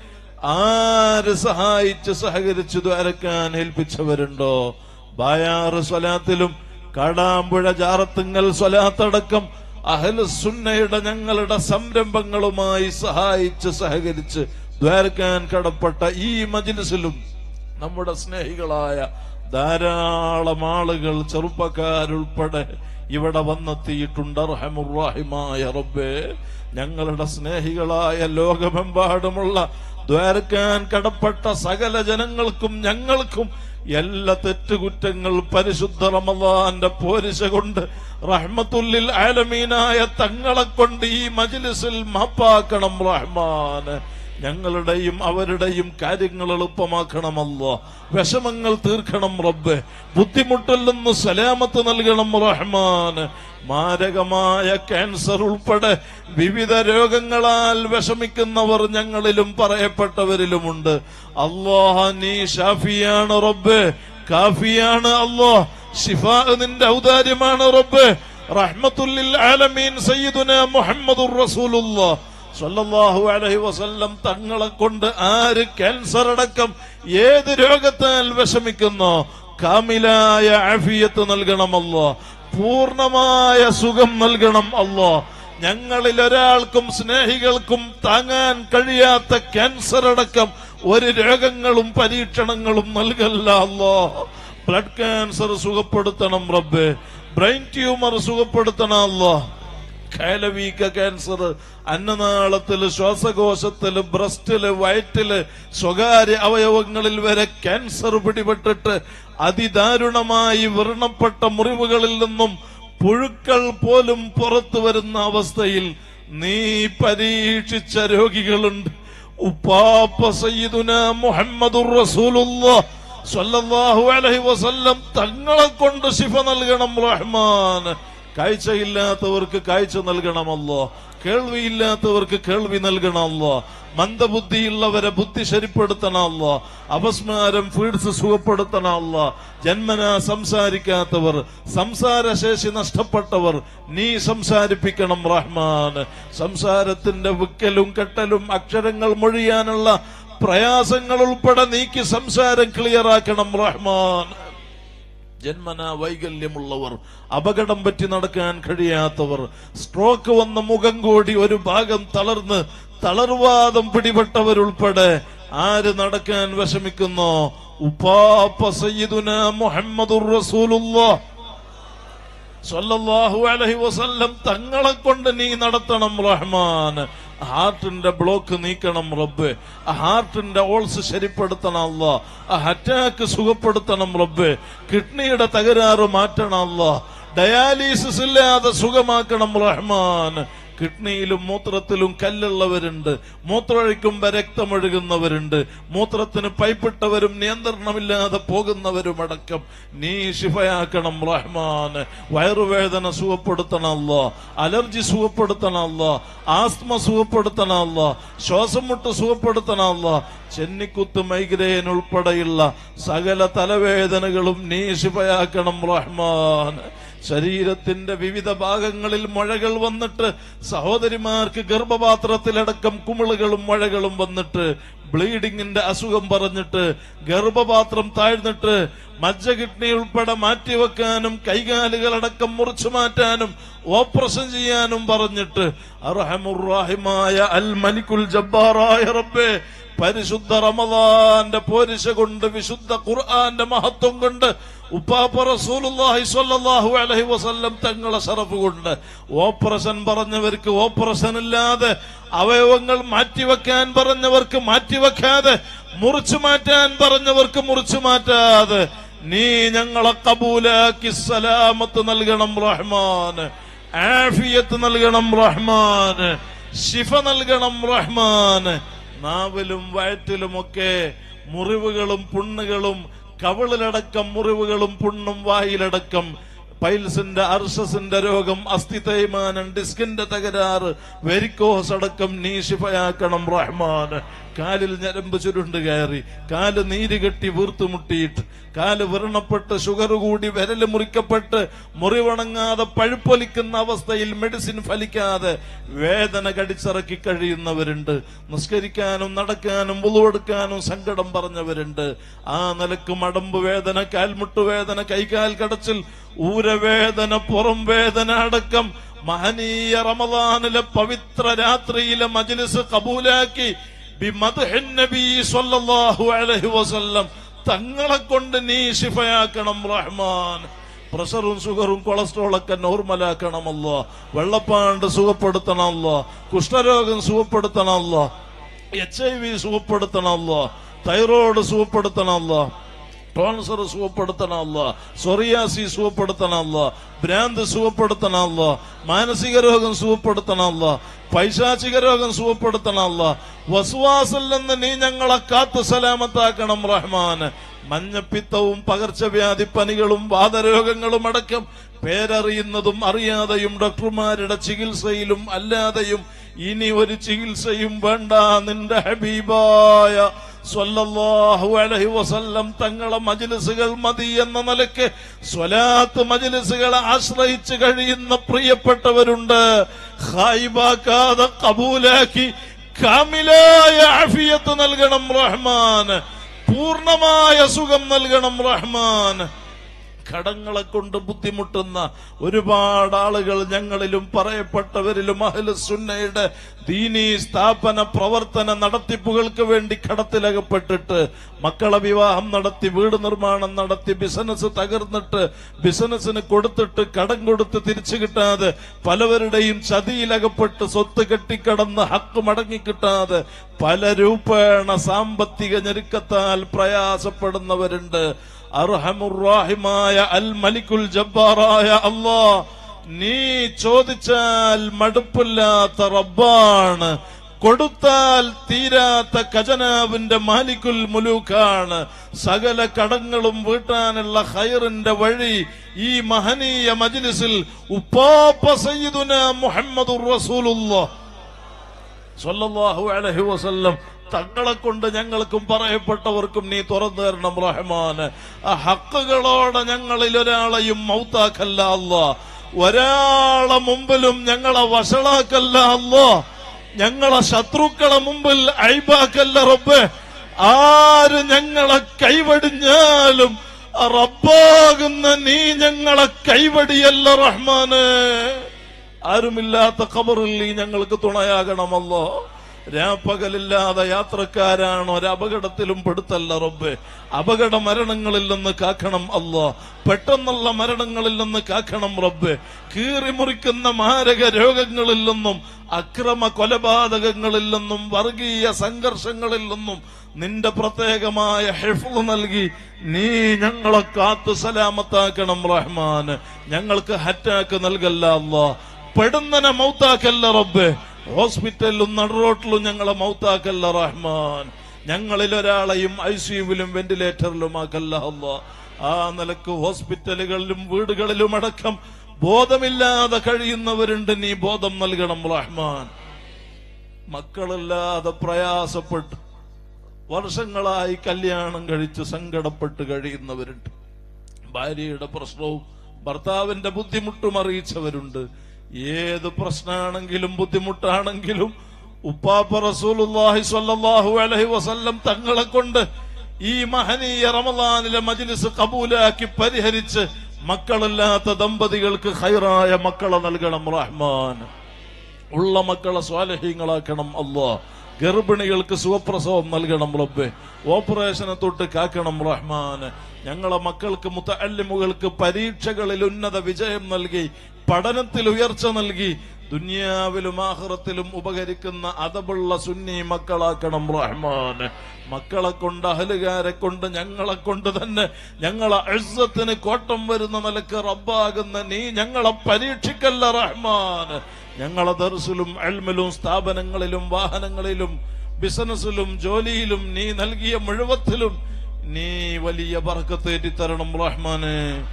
ആര് സഹായിച്ച് സഹകരിച്ച് ദ്വാരക്കാൻ ഏൽപ്പിച്ചവരുണ്ടോ ബായാറ് സ്വലാത്തിലും കാടാമ്പുഴ ജാറത്തുങ്ങൽ സ്വലാത്തടക്കം അഹലുസുന്നയുടെ ഞങ്ങളുടെ സംരംഭങ്ങളുമായി സഹായിച്ച് സഹകരിച്ച് ദ്വാരക്കാൻ കടപ്പെട്ട ഈ മജിലിസിലും നമ്മുടെ സ്നേഹികളായ ധാരാളം ആളുകൾ ചെറുപ്പക്കാരുൾപ്പെടെ ഇവിടെ വന്നെത്തിയിട്ടുണ്ട് റഹമുറാഹിമായ റബ്ബേ ഞങ്ങളുടെ സ്നേഹികളായ ലോകമെമ്പാടുമുള്ള ദ്വാരക്കാൻ കടപ്പെട്ട സകല ജനങ്ങൾക്കും ഞങ്ങൾക്കും എല്ലാ തെറ്റുകുറ്റങ്ങൾ പരിശുദ്ധ റമദാന്റെ പോരിശ കൊണ്ട് റഹ്മത്തുല്ലിൽ ആലമീനായ തങ്ങളെ കൊണ്ട് ഈ മജ്ലിസിൽ മാപ്പാക്കണം റഹ്മാന് ഞങ്ങളുടെയും അവരുടെയും കാര്യങ്ങൾ എളുപ്പമാക്കണമല്ലോ വിഷമങ്ങൾ തീർക്കണം റബ്ബ് ബുദ്ധിമുട്ടിൽ നിന്ന് സലാമത്ത് നൽകണം റഹ്മാന് മാരകമായ ക്യാൻസർ ഉൾപ്പെടെ വിവിധ രോഗങ്ങളാൽ വിഷമിക്കുന്നവർ ഞങ്ങളിലും പറയപ്പെട്ടവരിലുമുണ്ട് അള്ളാഹ നീ ഷാഫിയാണ് റബ്ബ് കാഫിയാണ് അള്ളാഹ് ഷിഫാ നിന്റെ ഔദാര്യമാണ് റബ്ബ് റഹ്മത്തുല്ലിൽ ആലമീൻ സയ്യിദുന മുഹമ്മദുർ റസൂലുള്ളാഹ് സല്ലല്ലാഹു അലൈഹി വസല്ലം തങ്ങളെ കൊണ്ട് ആര് ക്യാൻസർ അടക്കം ഏത് രോഗത്താൽ വിഷമിക്കുന്നോ കാമിലായ ആഫിയത്ത് നൽകണമല്ലോ പൂർണമായ സുഖം നൽകണം അല്ലോ ഞങ്ങളിൽ ഒരാൾക്കും സ്നേഹികൾക്കും താങ്ങാൻ കഴിയാത്ത ക്യാൻസർ അടക്കം ഒരു രോഗങ്ങളും പരീക്ഷണങ്ങളും നൽകല്ല അല്ലോ ബ്ലഡ് ക്യാൻസർ സുഖപ്പെടുത്തണം റബ്ബേ ബ്രെയിൻ ട്യൂമർ സുഖപ്പെടുത്തണം അല്ലോ കൈലവീക്ക ക്യാൻസർ അന്നനാളത്തില് ശ്വാസകോശത്തില് ബ്രസ്റ്റില് വയറ്റില് സ്വകാര്യ അവയവങ്ങളിൽ വരെ ക്യാൻസർ പിടിപെട്ടിട്ട് അതിദാരുണമായി വ്രണപ്പെട്ട മുറിവുകളിൽ നിന്നും പുഴുക്കൾ പോലും പുറത്തു വരുന്ന അവസ്ഥയിൽ നീ പരീക്ഷിച്ച രോഗികളുണ്ട് ഉപ്പാപ്പ സയ്യിദുന മുഹമ്മദുർ റസൂലുള്ളാഹ് സ്വല്ലല്ലാഹു അലൈഹി വസല്ലം തങ്ങളെ കൊണ്ട് ശിഫ നൽകണം റഹ്മാൻ കാഴ്ചയില്ലാത്തവർക്ക് കാഴ്ച നൽകണമല്ലോ കേൾവിയില്ലാത്തവർക്ക് കേൾവി നൽകണമല്ലോ മന്ദബുദ്ധിയുള്ളവരെ ബുദ്ധി ശരിപ്പെടുത്തണമല്ലോ അപസ്മാരം ഫീഡ്സ് സുഖപ്പെടുത്തണമല്ലോ ജന്മന സംസാരിക്കാത്തവർ സംസാരശേഷി നഷ്ടപ്പെട്ടവർ നീ സംസാരിപ്പിക്കണം റഹ്മാൻ സംസാരത്തിന്റെ വിക്കലും കെട്ടലും അക്ഷരങ്ങൾ മൊഴിയാനുള്ള പ്രയാസങ്ങൾ ഉൾപ്പെടെ നീക്കി സംസാരം ക്ലിയറാക്കണം റഹ്മാൻ ജന്മന വൈകല്യമുള്ളവർ അപകടം പറ്റി നടക്കാൻ കഴിയാത്തവർ സ്ട്രോക്ക് വന്ന മുഖം കൂടി ഒരു ഭാഗം തളർന്ന് തളർവാദം പിടിപെട്ടവരുൾപ്പെടെ ആര് നടക്കാൻ വിഷമിക്കുന്നോ ഉപ്പാപ്പ സയ്യിദുന മുഹമ്മദുർ റസൂലുള്ളാഹ് സല്ലല്ലാഹു അലൈഹി വസല്ലം തങ്ങളെ കൊണ്ട് നീ നടത്തണം റഹ്മാൻ ഹാർട്ടിന്റെ ബ്ലോക്ക് നീക്കണം റബ്ബ് ഹാർട്ടിന്റെ ഓൾസ് ശരിപ്പെടുത്തണം അല്ല അറ്റാക്ക് സുഖപ്പെടുത്തണം റബ്ബ് കിഡ്നിയുടെ തകരാറ് മാറ്റണം അല്ല ഡയാലിസിസ് ഇല്ലാതെ സുഖമാക്കണം റഹ്മാൻ കിഡ്നിയിലും മൂത്രത്തിലും കല്ലുള്ളവരുണ്ട് മൂത്രമൊഴിക്കുമ്പോ രക്തമൊഴുകുന്നവരുണ്ട് മൂത്രത്തിന് പൈപ്പിട്ടവരും നിയന്ത്രണമില്ലാതെ പോകുന്നവരും അടക്കം നീ ശിഫയാക്കണം റഹ്മാന് വയറുവേദന സുഖപ്പെടുത്തണമല്ല അലർജി സുഖപ്പെടുത്തണമല്ല ആസ്മ സുഖപ്പെടുത്തണമല്ല ശ്വാസം മുട്ട് സുഖപ്പെടുത്തണമല്ല ചെന്നിക്കുത്ത് മൈഗ്രെയിൻ ഉൾപ്പെടെയുള്ള സകല തലവേദനകളും നീ ശിഫയാക്കണം റഹ്മാൻ ശരീരത്തിന്റെ വിവിധ ഭാഗങ്ങളിൽ മുഴകൾ വന്നിട്ട് സഹോദരിമാർക്ക് ഗർഭപാത്രത്തിലടക്കം കുമിളുകളും മുഴകളും വന്നിട്ട് ബ്ലീഡിങ്ങിന്റെ അസുഖം പറഞ്ഞിട്ട് ഗർഭപാത്രം താഴ്ന്നിട്ട് മജ്ജ കിഡ്നി ഉൾപ്പെടെ മാറ്റിവെക്കാനും കൈകാലുകളടക്കം മുറിച്ചു മാറ്റാനും ഓപ്പറേഷൻ ചെയ്യാനും പറഞ്ഞിട്ട് അർഹമുറാഹിമായ അൽ മലിക്കുൽ ജബ്ബാറായ റബ്ബേ പരിശുദ്ധ റമദാന്റെ പോരിശ കൊണ്ട് വിശുദ്ധ ഖുർആന്റെ മഹത്വം കൊണ്ട് ഉപ്പാപ്പ റസൂലുള്ളാഹി സ്വല്ലല്ലാഹു അലൈഹി വസല്ലം തങ്ങളെ ശറഫ് കൊണ്ട് ഓപ്പറേഷൻ പറഞ്ഞവർക്ക് ഓപ്പറേഷൻ ഇല്ലാതെ അവയവങ്ങൾ മാറ്റിവെക്കാൻ പറഞ്ഞവർക്ക് മാറ്റിവെക്കാതെ മുറിച്ചു മാറ്റാൻ പറഞ്ഞവർക്ക് മുറിച്ചു മാറ്റാതെ നീ ഞങ്ങളെ കബൂലാക്കി സലാമത്ത് നൽകണം റഹ്മാന് ആഫിയത്ത് നൽകണം റഹ്മാന് ശിഫ നൽകണം റഹ്മാന് നാവിലും വയറ്റിലുമൊക്കെ മുറിവുകളും പുണ്ണുകളും കവിളിലടക്കം മുറിവുകളും പുണ്ണും വായിലടക്കം പൈൽസിന്റെ അർഷസിന്റെ രോഗം അസ്ഥി തേയ്മാനം ഡിസ്കിന്റെ തകരാറ് വെരിക്കോസ് അടക്കം നീ ശിഫയാക്കണം റഹ്മാന് കാലിൽ ഞരമ്പ് ചുരുണ്ട് കയറി കാല് നീര് കെട്ടി വീർത്തുമുട്ടിയിട്ട് കാല് വ്രണപ്പെട്ട് ഷുഗർ കൂടി വിരല് മുറിക്കപ്പെട്ട് മുറിവണങ്ങാതെ പഴുപ്പൊലിക്കുന്ന അവസ്ഥയിൽ മെഡിസിൻ ഫലിക്കാതെ വേദന കടിച്ചിറക്കി കഴിയുന്നവരുണ്ട് നിസ്കരിക്കാനും നടക്കാനും ഉളുവെടുക്കാനും സങ്കടം പറഞ്ഞവരുണ്ട് ആ നിലക്ക് മടമ്പ് വേദന കാൽമുട്ട് വേദന കൈകാൽ കടച്ചിൽ ഊരവേദന പുറം വേദന അടക്കം മഹനീയ റമദാനിലെ പവിത്ര രാത്രിയിലെ മജ്ലിസ് കബൂലാക്കി ബിമദ്ഹിൻ നബി സ്വല്ലല്ലാഹു അലൈഹി വസല്ലം തങ്ങളെ കൊണ്ട് നീ ശിഫയാക്കണം റഹ്മാൻ പ്രഷറും ഷുഗറും കൊളസ്ട്രോളൊക്കെ നോർമലാക്കണമല്ലോ വെള്ളപ്പാണ്ട് സുഖപ്പെടുത്തണമല്ലോ കുഷ്ഠരോഗം സുഖപ്പെടുത്തണമല്ലോ എച്ച് ഐ വി സുഖപ്പെടുത്തണമല്ലോ തൈറോയ്ഡ് സുഖപ്പെടുത്തണമല്ലോ ടോൺസർ സുഖപ്പെടുത്തണമല്ല സൊറിയാസി സുഖപ്പെടുത്തണമല്ല ഭ്രാന്ത് സുഖപ്പെടുത്തണമല്ല മാനസിക രോഗം സുഖപ്പെടുത്തണമല്ല പൈശാചിക രോഗം സുഖപ്പെടുത്തണമല്ല വസുവാസിൽ നിന്ന് നീ ഞങ്ങളെ കാത്തു സലാമത്താക്കണം റഹ്മാൻ മഞ്ഞപ്പിത്തവും പകർച്ചവ്യാധി പനികളും വാദരോഗങ്ങളും അടക്കം പേരറിയുന്നതും അറിയാതെയും ഡോക്ടർമാരുടെ ചികിത്സയിലും അല്ലാതെയും ഇനി ഒരു ചികിത്സയും വേണ്ട നിന്റെ ഹബീബായ സ്വല്ലല്ലാഹു അലൈഹി വസല്ലം തങ്ങളെ മജ്ലിസുകൾ മതി എന്ന നിലയ്ക്ക് സ്വലാത്ത് മജ്ലിസുകളെ ആശ്രയിച്ച് കഴിയുന്ന പ്രിയപ്പെട്ടവരുണ്ട് ഹായിബാക്കാതെ കബൂലാക്കി കാമിലായ ആഫിയത്ത് നൽകണം റഹ്മാൻ പൂർണ്ണമായ സുഖം നൽകണം റഹ്മാൻ ഘടങ്ങളെ കൊണ്ട് ബുദ്ധിമുട്ടുന്ന ഒരുപാട് ആളുകൾ ഞങ്ങളിലും പറയപ്പെട്ടവരിലും അഹ്ല സുന്നയുടെ ദീനീ സ്ഥാപന പ്രവർത്തന നടത്തിപ്പുകൾക്ക് വേണ്ടി കടത്തിലകപ്പെട്ടിട്ട് മക്കളെ വിവാഹം നടത്തി വീട് നിർമ്മാണം നടത്തി ബിസിനസ് തകർന്നിട്ട് ബിസിനസ്സിന് കൊടുത്തിട്ട് കടം കൊടുത്ത് തിരിച്ചു കിട്ടാതെ പലവരുടെയും ചതിയിലകപ്പെട്ട് സ്വത്ത് കെട്ടിക്കടന്ന് ഹക്ക് മടങ്ങിക്കിട്ടാതെ പല രൂപേണ സാമ്പത്തിക ഞെരുക്കത്താൽ പ്രയാസപ്പെടുന്നവരുണ്ട് അർഹമുറാഹിമായ അൽ മലിക്കുൽ ജബ്ബാറായ അല്ലാ നീ ചോദിച്ചാൽ മടുപ്പില്ലാത്ത റബ്ബാണ് കൊടുത്താൽ തീരാത്ത ഖജനാവിന്റെ മാലിക്കുൽ മുലൂക്കാണ് സകല കടങ്ങളും വീട്ടാനുള്ള ഹൈറിന്റെ വഴി ഈ മഹനീയ മജ്ലിസിൽ ഉപ്പാപ്പ സയ്യിദുന മുഹമ്മദുർ റസൂലുള്ളാഹ് സല്ലല്ലാഹു അലൈഹി വസല്ലം തങ്ങളെ കൊണ്ട് ഞങ്ങൾക്കും പറയപ്പെട്ടവർക്കും നീ തുറന്നു തരണം റഹ്മാന് ആ ഹക്കുകളോടെ ഞങ്ങളിൽ ഒരാളെയും മൗത്താക്കല്ല അല്ലാ ഒരാളെ മുമ്പിലും ഞങ്ങളെ വഷളാക്കല്ല അല്ലോ ഞങ്ങളെ ശത്രുക്കളെ മുമ്പിൽ അഴിബാക്കല്ല റബ്ബേ ആര് ഞങ്ങളെ കൈവടിഞ്ഞാലും ആ റബ്ബാകുന്ന നീ ഞങ്ങളെ കൈവടിയല്ല റഹ്മാന് ആരുമില്ലാത്ത ഖബറിൽ നീ ഞങ്ങൾക്ക് തുണയാകണമല്ലോ രാപ്പകലില്ലാതെ യാത്രക്കാരാണ് ഒരപകടത്തിലും പെടുത്തല്ല റബ്ബെ അപകട മരണങ്ങളിൽ നിന്ന് കാക്കണം അല്ലോ പെട്ടെന്നുള്ള മരണങ്ങളിൽ നിന്ന് കാക്കണം റബ്ബെ കീറിമുറിക്കുന്ന മാരക രോഗങ്ങളിൽ നിന്നും അക്രമ കൊലപാതകങ്ങളിൽ നിന്നും വർഗീയ സംഘർഷങ്ങളിൽ നിന്നും നിന്റെ പ്രത്യേകമായ ഹെഫ് നൽകി നീ ഞങ്ങളെ കാത്തു സലാമത്താക്കണം റഹ്മാൻ ഞങ്ങൾക്ക് ഹറ്റാക്ക് നൽകല്ല അല്ലോ പെടുന്നനെ മൗത്താക്കല്ല റബ്ബെ ഹോസ്പിറ്റലിലും നടുറോട്ടിലും ഞങ്ങളെ മൗത്താക്കല്ല റഹ്മാൻ ഞങ്ങളിൽ ഒരാളെയും ഐ സിയുവിലും വെന്റിലേറ്ററിലും ആക്കല്ല അല്ലാ ആ നിലക്ക് ഹോസ്പിറ്റലുകളിലും വീടുകളിലും അടക്കം ബോധമില്ലാതെ കഴിയുന്നവരുണ്ട് നീ ബോധം നൽകണം റഹ്മാൻ മക്കളില്ലാതെ പ്രയാസപ്പെട്ട് വർഷങ്ങളായി കല്യാണം കഴിച്ച് സങ്കടപ്പെട്ട് കഴിയുന്നവരുണ്ട് ഭാര്യയുടെ പ്രശ്നവും ഭർത്താവിന്റെ ബുദ്ധിമുട്ടും അറിയിച്ചവരുണ്ട് ഏത് പ്രശ്നമാണെങ്കിലും ബുദ്ധിമുട്ടാണെങ്കിലും ഉപ്പാപ്പ റസൂലുള്ളാഹി സ്വല്ലല്ലാഹു അലൈഹി വസല്ലം തങ്ങളെ കൊണ്ട് ഈ മഹനീയ റമദാനിലെ മജ്ലിസ് കബൂലാക്കി പരിഹരിച്ച് മക്കളില്ലാത്ത ദമ്പതികൾക്ക് ഹൈറായ മക്കളെ നൽകണം റഹ്മാൻ ഉള്ള മക്കളെ സ്വാലഹ്യങ്ങളാക്കണം അല്ലാ ഗർഭിണികൾക്ക് സുഖപ്രസവം നൽകണം റബ്ബെ ഓപ്പറേഷനെ തൊട്ട് കാക്കണം റഹ്മാന് ഞങ്ങളെ മക്കൾക്ക് മുത്തല്ലിമുകൾക്ക് പരീക്ഷകളിൽ ഉന്നത വിജയം നൽകി പഠനത്തിൽ ഉയർച്ച നൽകി ദുനിയാവിലും ആഹ്റത്തിലും ഉപകരിക്കുന്ന അതബുള്ള സുന്നി മക്കളാക്കണം റഹ്മാൻ മക്കളെ കൊണ്ട് അഹലുകാരെ കൊണ്ട് ഞങ്ങളെ കൊണ്ട് തന്നെ ഞങ്ങളെ അഴ്സത്തിന് കോട്ടം വരുന്ന നിലക്ക് റബ്ബാകുന്ന നീ ഞങ്ങളെ പരീക്ഷിക്കല്ല റഹ്മാൻ ഞങ്ങളെ ദർസിലും അൽമിലും സ്ഥാപനങ്ങളിലും വാഹനങ്ങളിലും ബിസിനസ്സിലും ജോലിയിലും നീ നൽകിയ മുഴുവത്തിലും നീ വലിയ ബർക്കത്തേറ്റി തരണം റഹ്മാന്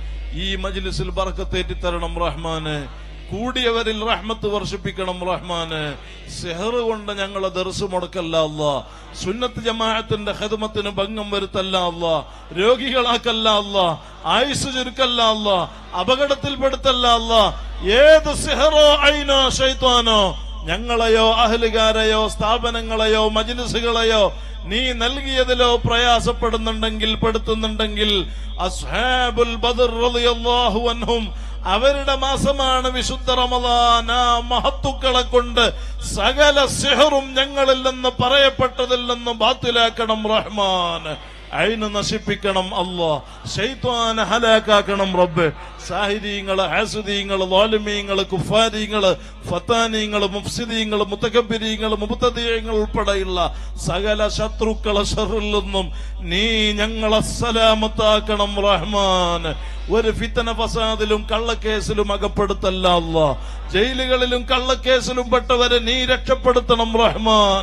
ഈ മജ്ലിസിൽ ബർക്കത്തേറ്റി തരണം റഹ്മാന് കൂടിയവരിൽ റഹ്മത്ത് വർഷിപ്പിക്കണം റഹ്മാന് സെഹറ് കൊണ്ട് ഞങ്ങളെ ദർസ് മുടക്കല്ല അല്ല സുന്നത്ത് ജമാഅത്തിന്റെ ഖിദ്മത്തിന് ഭംഗം വരുത്തല്ല അല്ല രോഗികളാക്കല്ല അല്ല ആയുസ് ചുരുക്കല്ല അല്ല അപകടത്തിൽപ്പെടുത്തല്ല അല്ല ഏത് സെഹറോ ഐനോ ഷൈത്വാനോ ഞങ്ങളെയോ അഹലുകാരെയോ സ്ഥാപനങ്ങളെയോ മജ്ലിസുകളെയോ നീ നൽകിയതിലോ പ്രയാസപ്പെടുന്നുണ്ടെങ്കിൽ പെടുത്തുന്നുണ്ടെങ്കിൽ അസ്ഹാബുൽ ബദർ റളിയല്ലാഹു അൻഹും അവരുടെ മാസമാണ് വിശുദ്ധ റമദാൻ ആ മഹത്തുക്കളെ കൊണ്ട് സകല സിഹറും ഞങ്ങളിൽ നിന്ന് പറയപ്പെട്ടതിൽ നിന്ന് ബാത്തിലാക്കണം റഹ്മാൻ അയിന് നശിപ്പിക്കണം അല്ലോ ഷെയ്ത്വാനെ ഹലാക്കാക്കണം റബ്ബ് സാഹിദീങ്ങള് ഹാസുദീങ്ങള് ലോലിമീങ്ങള് കുഫാരീങ്ങള് ഫത്താനീങ്ങള് മുഫ്സിദീങ്ങള് മുത്തകബിരീങ്ങള് മുബത്തദീയങ്ങൾ ഉൾപ്പെടെയുള്ള സകല ശത്രുക്കളെ ഷറിൽ നിന്നും നീ ഞങ്ങളെ സലാമത്താക്കണം റഹ്മാൻ ഒരു ഫിത്തന ഫസാദിലും കള്ളക്കേസിലും അകപ്പെടുത്തല്ല അല്ലാ ജയിലുകളിലും കള്ളക്കേസിലും പെട്ടവരെ നീ രക്ഷപ്പെടുത്തണം റഹ്മാൻ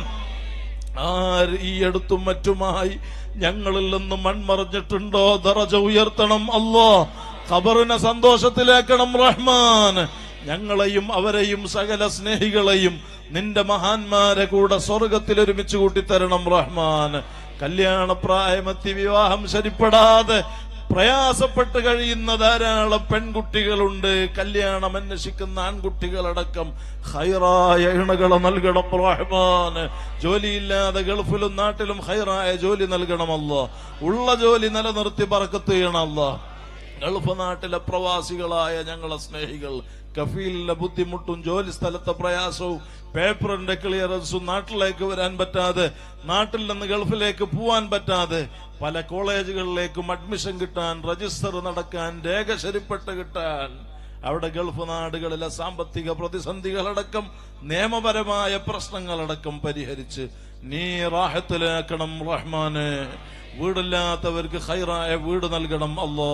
ആര് ഈ അടുത്തും മറ്റുമായി ഞങ്ങളിൽ നിന്ന് മൺമറഞ്ഞിട്ടുണ്ടോ ദറജ ഉയർത്തണം അല്ലോ ഖബറിനെ സന്തോഷത്തിലേക്കണം റഹ്മാൻ ഞങ്ങളെയും അവരെയും സകല സ്നേഹികളെയും നിന്റെ മഹാന്മാരെ കൂടെ സ്വർഗത്തിൽ ഒരുമിച്ച് കൂട്ടിത്തരണം റഹ്മാൻ കല്യാണ പ്രായമെത്തി വിവാഹം ശരിപ്പെടാതെ പ്രയാസപ്പെട്ട് കഴിയുന്ന ധാരാളം പെൺകുട്ടികളുണ്ട് കല്യാണം അന്വേഷിക്കുന്ന ആൺകുട്ടികളടക്കം ഹൈറായ ഇണകളെ നൽകണം റഹ്മാൻ ജോലിയില്ലാതെ ഗൾഫിലും നാട്ടിലും ഹൈറായ ജോലി നൽകണമല്ലോ ഉള്ള ജോലി നിലനിർത്തി പറക്കത്ത് ചെയ്യണമല്ലോ ഗൾഫ് നാട്ടിലെ പ്രവാസികളായ ഞങ്ങളെ സ്നേഹികൾ കഫീലിന്റെ ബുദ്ധിമുട്ടും ജോലി സ്ഥലത്തെ പ്രയാസവും പേപ്പറിന്റെ ക്ലിയറൻസും നാട്ടിലേക്ക് വരാൻ പറ്റാതെ നാട്ടിൽ നിന്ന് ഗൾഫിലേക്ക് പോവാൻ പറ്റാതെ പല കോളേജുകളിലേക്കും അഡ്മിഷൻ കിട്ടാൻ രജിസ്റ്റർ നടക്കാൻ രേഖ ശരിപ്പെട്ട് കിട്ടാൻ അവിടെ ഗൾഫ് നാടുകളിലെ സാമ്പത്തിക പ്രതിസന്ധികളടക്കം നിയമപരമായ പ്രശ്നങ്ങളടക്കം പരിഹരിച്ച് നീ റാഹത്തിലാക്കണം റഹ്മാന് വീടില്ലാത്തവർക്ക് ഹൈറായ വീട് നൽകണം അല്ലോ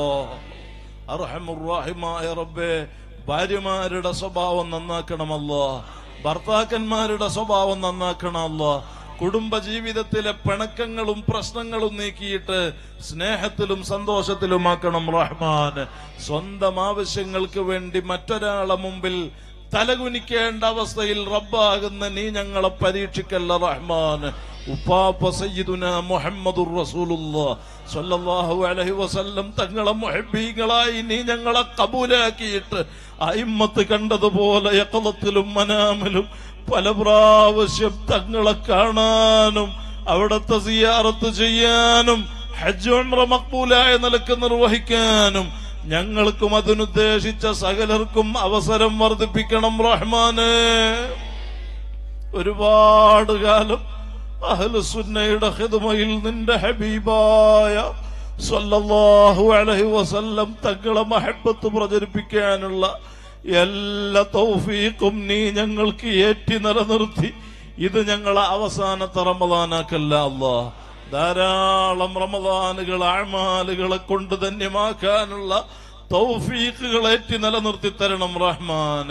അർഹമുറാഹിമായ റബ്ബേ ഭാര്യമാരുടെ സ്വഭാവം നന്നാക്കണമല്ലോ ഭർത്താക്കന്മാരുടെ സ്വഭാവം നന്നാക്കണമല്ലോ കുടുംബ ജീവിതത്തിലെ പിണക്കങ്ങളും പ്രശ്നങ്ങളും നീക്കിയിട്ട് സ്നേഹത്തിലും സന്തോഷത്തിലുമാക്കണം റഹ്മാൻ സ്വന്തം ആവശ്യങ്ങൾക്ക് വേണ്ടി മറ്റൊരാളെ മുമ്പിൽ തലകുനിക്കേണ്ട അവസ്ഥയിൽ റബ്ബാകുന്ന നീ ഞങ്ങളെ പരീക്ഷിക്കല്ല റഹ്മാൻ ഉപ്പാപ്പ സയ്യിദുന മുഹമ്മദുർ റസൂലുള്ളാഹ് സ്വല്ലല്ലാഹു അലൈഹി വസല്ലം തങ്ങളെ മുഹബ്ബീകളായി നീ ഞങ്ങളെ കബൂലാക്കിയിട്ട് അയിമ്മത്ത് കണ്ടതുപോലെ യക്കളത്തിലും മനാമിലും പല പ്രാവശ്യം തങ്ങളെ കാണാനും അവിടത്തെ സിയാറത്ത് ചെയ്യാനും ഹജ്ജ് ഉംറ മക്ബൂലായ നിലക്ക് നിർവഹിക്കാനും ഞങ്ങൾക്കും അതിനുദ്ദേശിച്ച സകലർക്കും അവസരം വർദ്ധിപ്പിക്കണം റഹ്മാന് ഒരുപാട് കാലം അഹ്ലുസുന്നയുടെ ഹിദ്മയിൽ നിന്റെ ഹബീബായ സല്ലല്ലാഹു അലൈഹി വസല്ലം തങ്ങളെ മഹബത്ത് പ്രചരിപ്പിക്കാനുള്ള എല്ലാ തൗഫീഖും നീ ഞങ്ങൾക്ക് ഏറ്റി നിലനിർത്തി ഇത് ഞങ്ങളെ അവസാനത്തെ റമദാനാക്കല്ല അല്ലാ ധാരാളം റമദാനുകൾ അഴമാലുകളെ കൊണ്ട് ധന്യമാക്കാനുള്ള തൗഫീഖുകൾ ഏറ്റി നിലനിർത്തി തരണം റഹ്മാൻ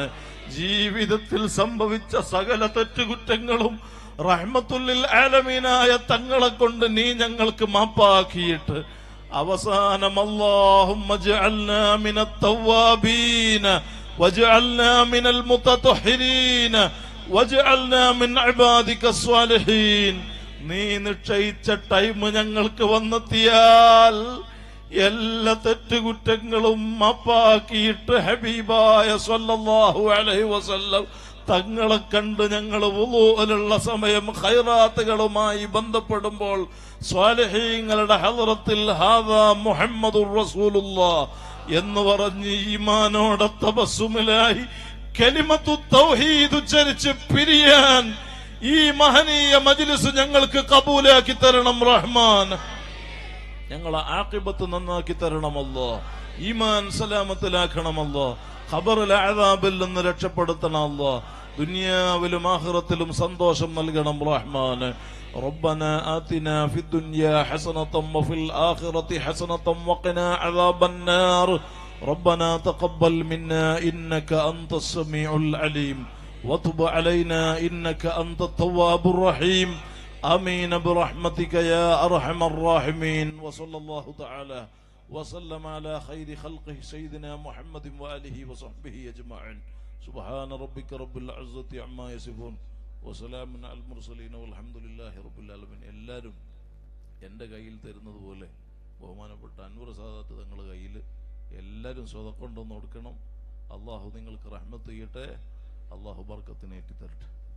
ജീവിതത്തിൽ സംഭവിച്ച സകല തെറ്റുകുറ്റങ്ങളും റഹ്മത്തുല്ലിൽ ആലമീനായ തങ്ങളെ കൊണ്ട് നീ ഞങ്ങൾക്ക് മാപ്പാക്കിയിട്ട് അവസാനം അല്ലാഹുമ്മ ജഅൽനാ മിനത്ത് തവ്വാബീന വജഅൽനാ മിനൽ മുതത്വഹിരീന വജഅൽനാ മിൻ ഇബാദിക സ്വാലിഹീൻ നീ നിശ്ചയിച്ച ടൈം ഞങ്ങൾക്ക് വന്നെത്തിയാൽ എല്ലാ തെറ്റുകുറ്റങ്ങളും മാപ്പാക്കിയിട്ട് ഹബീബായ സ്വല്ലല്ലാഹു അലൈഹി വസല്ലം തങ്ങളെ കണ്ട് ഞങ്ങൾ വുളൂഅലുള്ള സമയം ഖൈറാത്തുകളുമായി ബന്ധപ്പെടുമ്പോൾ സ്വാലിഹീങ്ങളുടെ ഹദ്റത്തിൽ ഹാദാ മുഹമ്മദുർ റസൂലുള്ളാഹ് എന്ന് പറഞ്ഞ് ഈമാനോടെ തപസ്സുമിലായി കലിമത്തു തൗഹീദ് ഉച്ചരിച്ച് പിരിയാൻ ഈ മഹനീയ മജ്ലിസ് ഞങ്ങൾക്ക് കബൂലാക്കി തരണം റഹ്മാൻ ഞങ്ങളെ ആക്കിബത്ത് നന്നാക്കി തരണമല്ലോ ഈമാൻ സലാമത്തിലാക്കണമല്ലോ ഖബറിലെ അഴാബിൽ നിന്ന് രക്ഷപ്പെടുത്തണമല്ലോ ദുനിയാവിലും ആഖിറത്തിലും സന്തോഷം നൽകണം റഹ്മാൻ ربنا آتنا في الدنيا حسنة وفي الآخرة حسنة وقنا عذاب النار ربنا تقبل منا إنك أنت السميع العليم وتب علينا إنك أنت التواب الرحيم آمين برحمتك يا أرحم الراحمين وصلى الله تعالى وسلم على خير خلقه سيدنا محمد وآله وصحبه أجمعين سبحان ربك رب العزة عما يصفون وسلام على المرسلين والحمد لله رب العالمين എല്ലാവരും എൻ്റെ കയ്യിൽ തരുന്നത് പോലെ ബഹുമാനപ്പെട്ട അൻവർ സാദാത്ത് തങ്ങളുടെ കയ്യിൽ എല്ലാവരും സ്വതക്കൊണ്ടൊന്ന് കൊടുക്കണം അള്ളാഹു നിങ്ങൾക്ക് റഹ്മത്ത് ചെയ്യട്ടെ അള്ളാഹു ബർക്കത്തിനേറ്റി തരട്ടെ